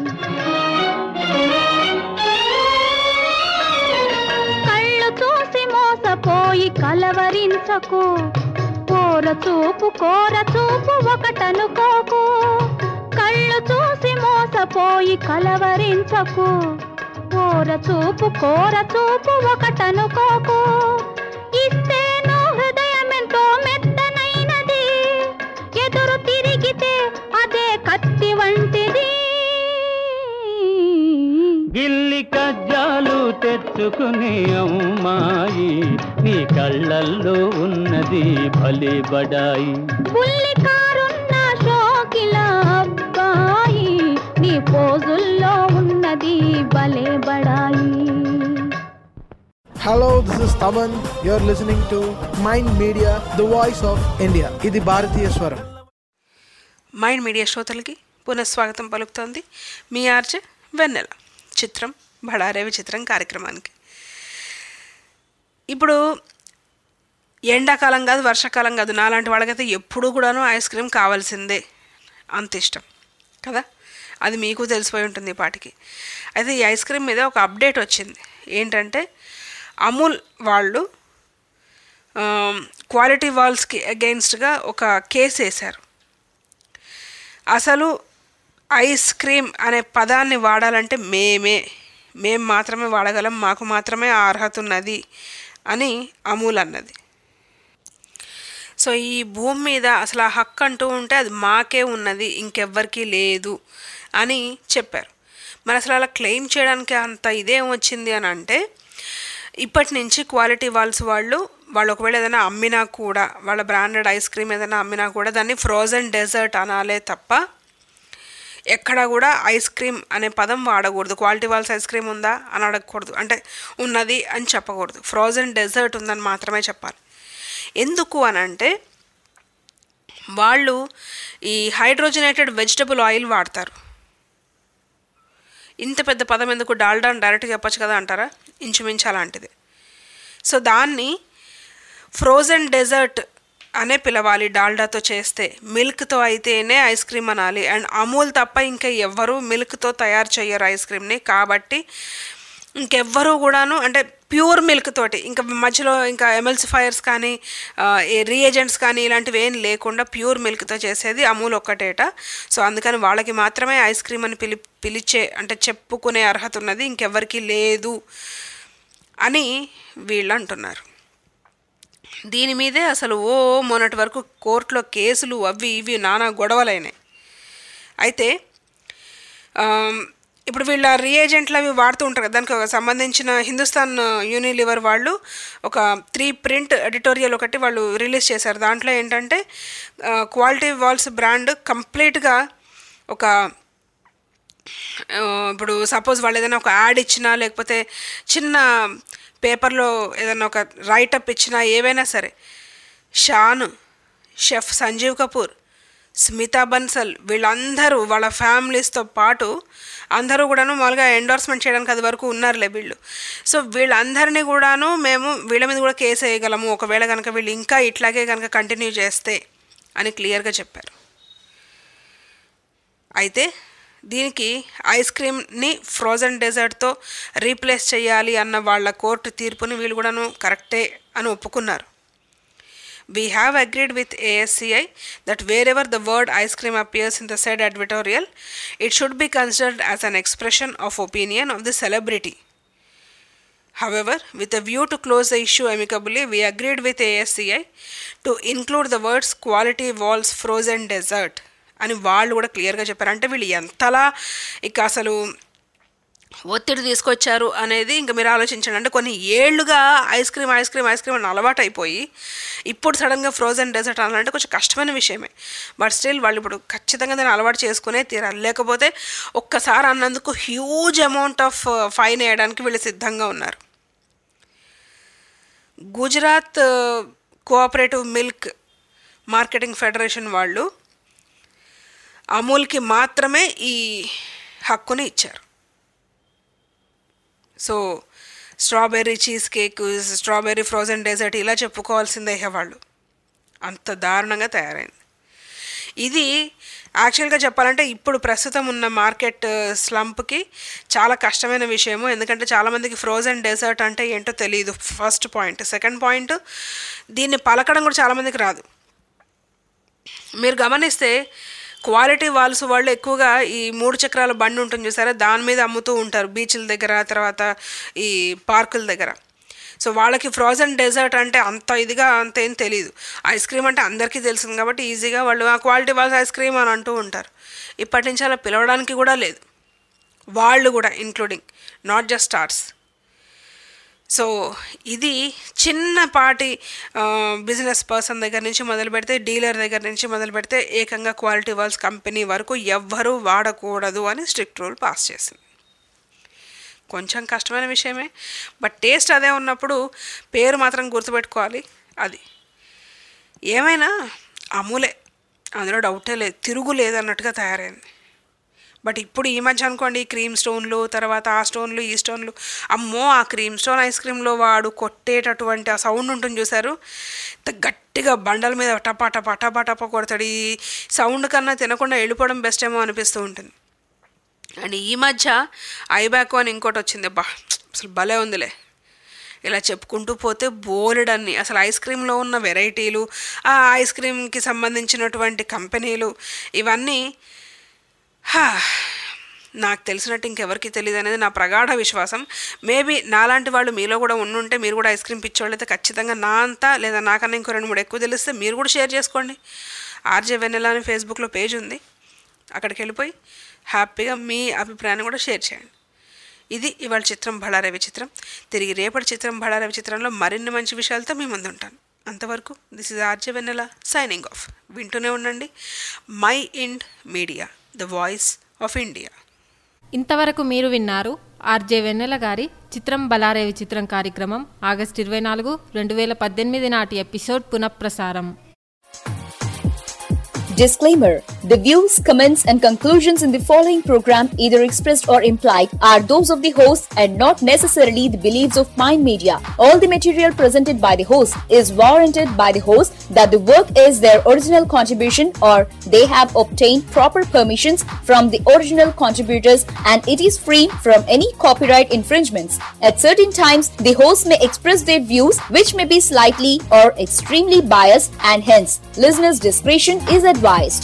కళ్ళు చూసి మోసపోయి కలవరించకు కోర చూపు కోర చూపు ఒకటనుకోకు కళ్ళు చూసి మోసపోయి కలవరించకు కోర చూపు కోర చూపు ఒకటనుకోకు ఇస్తేను హృదయమెంతో మెత్తనైనది ఎదురు తిరిగితే అదే కత్తి వంటిది గిల్లి కజ్జాలు తెచ్చుకునే అమ్మాయి నీ కళ్ళల్లో ఉన్నది భలే బడాయి బుల్లి కారున్న షోకిల అబ్బాయి నీ పోజుల్లో ఉన్నది భలే బడాయి Hello, this is Taman. You're listening to Mind Media, the voice of India. ఇది భారతీయ స్వరం మైండ్ మీడియా శ్రోతలకి పునఃస్వాగతం పలుకుతోంది మీ ఆర్జే వెన్నెల చిత్రం బడారే విచిత్రం కార్యక్రమానికి ఇప్పుడు ఎండాకాలం కాదు వర్షాకాలం కాదు నాలాంటి వాళ్ళకైతే ఎప్పుడూ కూడాను ఐస్ క్రీమ్ కావాల్సిందే అంత ఇష్టం కదా అది మీకు తెలిసిపోయి ఉంటుంది ఈ పాటికి అయితే ఈ ఐస్ క్రీమ్ మీద ఒక అప్డేట్ వచ్చింది ఏంటంటే అమూల్ వాళ్ళు క్వాలిటీ వాల్స్కి అగెయిన్స్ట్గా ఒక కేసు వేశారు అసలు ఐస్ క్రీమ్ అనే పదాన్ని వాడాలంటే మేమే మేం మాత్రమే వాడగలం మాకు మాత్రమే ఆ అర్హత ఉన్నది అని అమూల్ అన్నది సో ఈ భూమి మీద అసలు ఆ హక్కు అంటూ ఉంటే అది మాకే ఉన్నది ఇంకెవ్వరికీ లేదు అని చెప్పారు మరి అసలు అలా క్లెయిమ్ చేయడానికి అంత ఇదేం వచ్చింది అని అంటే ఇప్పటి నుంచి క్వాలిటీ వాల్స్ వాళ్ళు వాళ్ళు ఒకవేళ ఏదైనా అమ్మినా కూడా వాళ్ళ బ్రాండెడ్ ఐస్ క్రీమ్ ఏదైనా అమ్మినా కూడా దాన్ని ఫ్రోజన్ డెజర్ట్ అనాలే తప్ప ఎక్కడ కూడా ఐస్ క్రీమ్ అనే పదం వాడకూడదు క్వాలిటీ వాల్స్ ఐస్ క్రీమ్ ఉందా అని అడగకూడదు అంటే ఉన్నది అని చెప్పకూడదు ఫ్రోజన్ డెజర్ట్ ఉందని మాత్రమే చెప్పాలి ఎందుకు అని అంటే వాళ్ళు ఈ హైడ్రోజనేటెడ్ వెజిటబుల్ ఆయిల్ వాడతారు ఇంత పెద్ద పదం ఎందుకు డాల్డా అని డైరెక్ట్గా చెప్పచ్చు కదా అంటారా ఇంచుమించు అలాంటిది సో దాన్ని ఫ్రోజన్ డెజర్ట్ అనే పిలవాలి డాల్డాతో చేస్తే మిల్క్తో అయితేనే ఐస్ క్రీమ్ అనాలి అండ్ అమూల్ తప్ప ఇంకా ఎవ్వరూ మిల్క్తో తయారు చేయరు ఐస్ క్రీమ్ని కాబట్టి ఇంకెవ్వరూ కూడాను అంటే ప్యూర్ మిల్క్ తోటి ఇంకా మధ్యలో ఇంకా ఎమల్సిఫైయర్స్ కానీ రీఏజెంట్స్ కానీ ఇలాంటివి ఏం లేకుండా ప్యూర్ మిల్క్తో చేసేది అమూల్ ఒక్కటేట సో అందుకని వాళ్ళకి మాత్రమే ఐస్ క్రీమ్ అని పిలి పిలిచే అంటే చెప్పుకునే అర్హత ఉన్నది ఇంకెవ్వరికీ లేదు అని వీళ్ళు అంటున్నారు దీని మీదే అసలు ఓ మొన్నటి వరకు కోర్టులో కేసులు అవి ఇవి నానా గొడవలైనాయి అయితే ఆమ్, ఇప్పుడు వీళ్ళ రియేజెంట్లు అవి వాడుతూ ఉంటారు కదా దానికి ఒక సంబంధించిన హిందుస్థాన్ యూనిలివర్ వాళ్ళు ఒక త్రీ ప్రింట్ ఎడిటోరియల్ ఒకటి వాళ్ళు రిలీజ్ చేశారు దాంట్లో ఏంటంటే క్వాలిటీ వాల్స్ బ్రాండ్ కంప్లీట్గా ఒక ఆ, ఇప్పుడు సపోజ్ వాళ్ళు ఏదైనా ఒక యాడ్ ఇచ్చినా లేకపోతే చిన్న పేపర్లో ఏదైనా ఒక రైటప్ ఇచ్చినా ఏవైనా సరే షాన్ షెఫ్ సంజీవ్ కపూర్ స్మితా బన్సల్ వీళ్ళందరూ వాళ్ళ ఫ్యామిలీస్తో పాటు అందరూ కూడాను మామూలుగా ఎండోర్స్మెంట్ చేయడానికి అది వరకు ఉన్నారులే వీళ్ళు సో వీళ్ళందరినీ కూడాను మేము వీళ్ళ మీద కూడా కేసు వేయగలము ఒకవేళ కనుక వీళ్ళు ఇంకా ఇట్లాగే కనుక కంటిన్యూ చేస్తే అని క్లియర్గా చెప్పారు అయితే దీనికి ఐస్ క్రీమ్ని ఫ్రోజన్ డెజర్ట్తో రీప్లేస్ చేయాలి అన్న వాళ్ళ కోర్టు తీర్పుని వీళ్ళు కూడాను కరెక్టే అని ఒప్పుకున్నారు We have agreed with ASCI that wherever the word ice cream appears in the said advertorial, it should be considered as an expression of opinion of the celebrity. However, with a view to close the issue amicably, we agreed with ASCI to include the words quality walls frozen dessert అని వాళ్ళు కూడా క్లియర్గా చెప్పారు అంటే వీళ్ళు ఎంతలా ఇక అసలు ఒత్తిడి తీసుకొచ్చారు అనేది ఇంకా మీరు ఆలోచించండి అంటే కొన్ని ఏళ్లుగా ice cream ice cream ice cream అని అలవాటు అయిపోయి ఇప్పుడు సడన్గా ఫ్రోజన్ డెజర్ట్ అనాలంటే కొంచెం కష్టమైన విషయమే బట్ స్టిల్ వాళ్ళు ఇప్పుడు ఖచ్చితంగా దాన్ని అలవాటు చేసుకునే తీరాలి లేకపోతే ఒక్కసారి అన్నందుకు హ్యూజ్ అమౌంట్ ఆఫ్ ఫైన్ వేయడానికి వీళ్ళు సిద్ధంగా ఉన్నారు Gujarat cooperative milk marketing federation వాళ్ళు అమూల్కి మాత్రమే ఈ హక్కుని ఇచ్చారు so strawberry cheese cake strawberry frozen dessert ఇలా చెప్పుకోవాల్సిందే ఇక వాళ్ళు అంత దారుణంగా తయారైంది ఇది యాక్చువల్గా చెప్పాలంటే ఇప్పుడు ప్రస్తుతం ఉన్న మార్కెట్ స్లంప్కి చాలా కష్టమైన విషయము ఎందుకంటే చాలామందికి ఫ్రోజన్ డెజర్ట్ అంటే ఏంటో తెలియదు ఫస్ట్ పాయింట్ సెకండ్ పాయింట్ దీన్ని పలకడం కూడా చాలామందికి రాదు మీరు గమనిస్తే క్వాలిటీ వాల్స్ వాళ్ళు ఎక్కువగా ఈ మూడు చక్రాల బండి ఉంటుంది చూసారా దాని మీద అమ్ముతూ ఉంటారు బీచ్ల దగ్గర తర్వాత ఈ పార్కుల దగ్గర సో వాళ్ళకి ఫ్రోజన్ డెజర్ట్ అంటే అంత ఇదిగా అంత ఏం తెలియదు ఐస్ క్రీమ్ అంటే అందరికీ తెలిసింది కాబట్టి ఈజీగా వాళ్ళు ఆ క్వాలిటీ వాల్స్ ఐస్ క్రీమ్ అని అంటూ ఉంటారు ఇప్పటి నుంచి అలా పిలవడానికి కూడా లేదు వాళ్ళు కూడా including not just stars so ఇది చిన్నపాటి బిజినెస్ పర్సన్ దగ్గర నుంచి మొదలు పెడితే డీలర్ దగ్గర నుంచి మొదలు పెడితే ఏకంగా క్వాలిటీ వాల్స్ కంపెనీ వరకు ఎవ్వరూ వాడకూడదు అని స్ట్రిక్ట్ రూల్ పాస్ చేసింది కొంచెం కష్టమైన విషయమే బట్ టేస్ట్ అదే ఉన్నప్పుడు పేరు మాత్రం గుర్తుపెట్టుకోవాలి అది ఏమైనా అమూలే అందులో డౌటే లేదు తిరుగు లేదన్నట్టుగా తయారైంది బట్ ఇప్పుడు ఈ మధ్య అనుకోండి క్రీమ్ స్టోన్లు తర్వాత ఆ స్టోన్లు ఈ స్టోన్లు అమ్మో ఆ క్రీమ్ స్టోన్ ఐస్ క్రీమ్లో వాడు కొట్టేటటువంటి ఆ సౌండ్ ఉంటుంది చూసారు ఇంత గట్టిగా బండల మీద టపా టపా టపా టపా కొడతాడు ఈ సౌండ్ కన్నా తినకుండా వెళ్ళిపోవడం బెస్ట్ ఏమో అనిపిస్తూ ఉంటుంది అండ్ ఈ మధ్య ఐబ్యాకో అని ఇంకోటి వచ్చింది అబ్బా అసలు భలే ఉందిలే ఇలా చెప్పుకుంటూ పోతే బోలెడన్ని అసలు ఐస్ క్రీమ్లో ఉన్న వెరైటీలు ఆ ఐస్ క్రీమ్కి సంబంధించినటువంటి కంపెనీలు ఇవన్నీ హా, నాకు తెలిసినట్టు ఇంకెవరికి తెలియదు అనేది నా ప్రగాఢ విశ్వాసం మేబీ నాలాంటి వాళ్ళు మీలో కూడా ఉండుంటే మీరు కూడా ఐస్ క్రీమ్ పిచ్చోళ్ళు అయితే ఖచ్చితంగా నా అంతా లేదా నాకన్నా ఇంకో రెండు మూడు ఎక్కువ తెలిస్తే మీరు కూడా షేర్ చేసుకోండి ఆర్జే వెన్నెల అని ఫేస్బుక్లో పేజ్ ఉంది అక్కడికి వెళ్ళిపోయి హ్యాపీగా మీ అభిప్రాయాన్ని కూడా షేర్ చేయండి ఇది ఇవాళ చిత్రం బళారే విచిత్రం తిరిగి రేపటి చిత్రం బళారే విచిత్రంలో మరిన్ని మంచి విషయాలతో మీ ముందు ఉంటాను అంతవరకు this is RJ Vennela signing off వింటూనే ఉండండి Mind Media the voice of India ఇంతవరకు మీరు విన్నారు ఆర్జే వెన్నెల గారి చిత్రం బలారే విచిత్రం కార్యక్రమం ఆగస్టు ఇరవై నాలుగు రెండు వేల పద్దెనిమిది నాటి ఎపిసోడ్ పునఃప్రసారం Disclaimer The views, comments, and conclusions in the following program, either expressed or implied, are those of the host and not necessarily the beliefs of Mind Media. All the material presented by the host is warranted by the host that the work is their original contribution or they have obtained proper permissions from the original contributors and it is free from any copyright infringements. At certain times, the host may express their views which may be slightly or extremely biased and hence listeners' discretion is advised.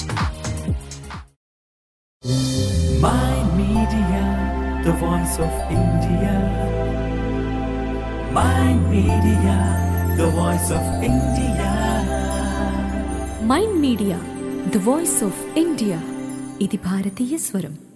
Mind Media, the voice of India. Mind Media, the voice of India. Mind media the voice of India ఇది భారతీయ స్వరం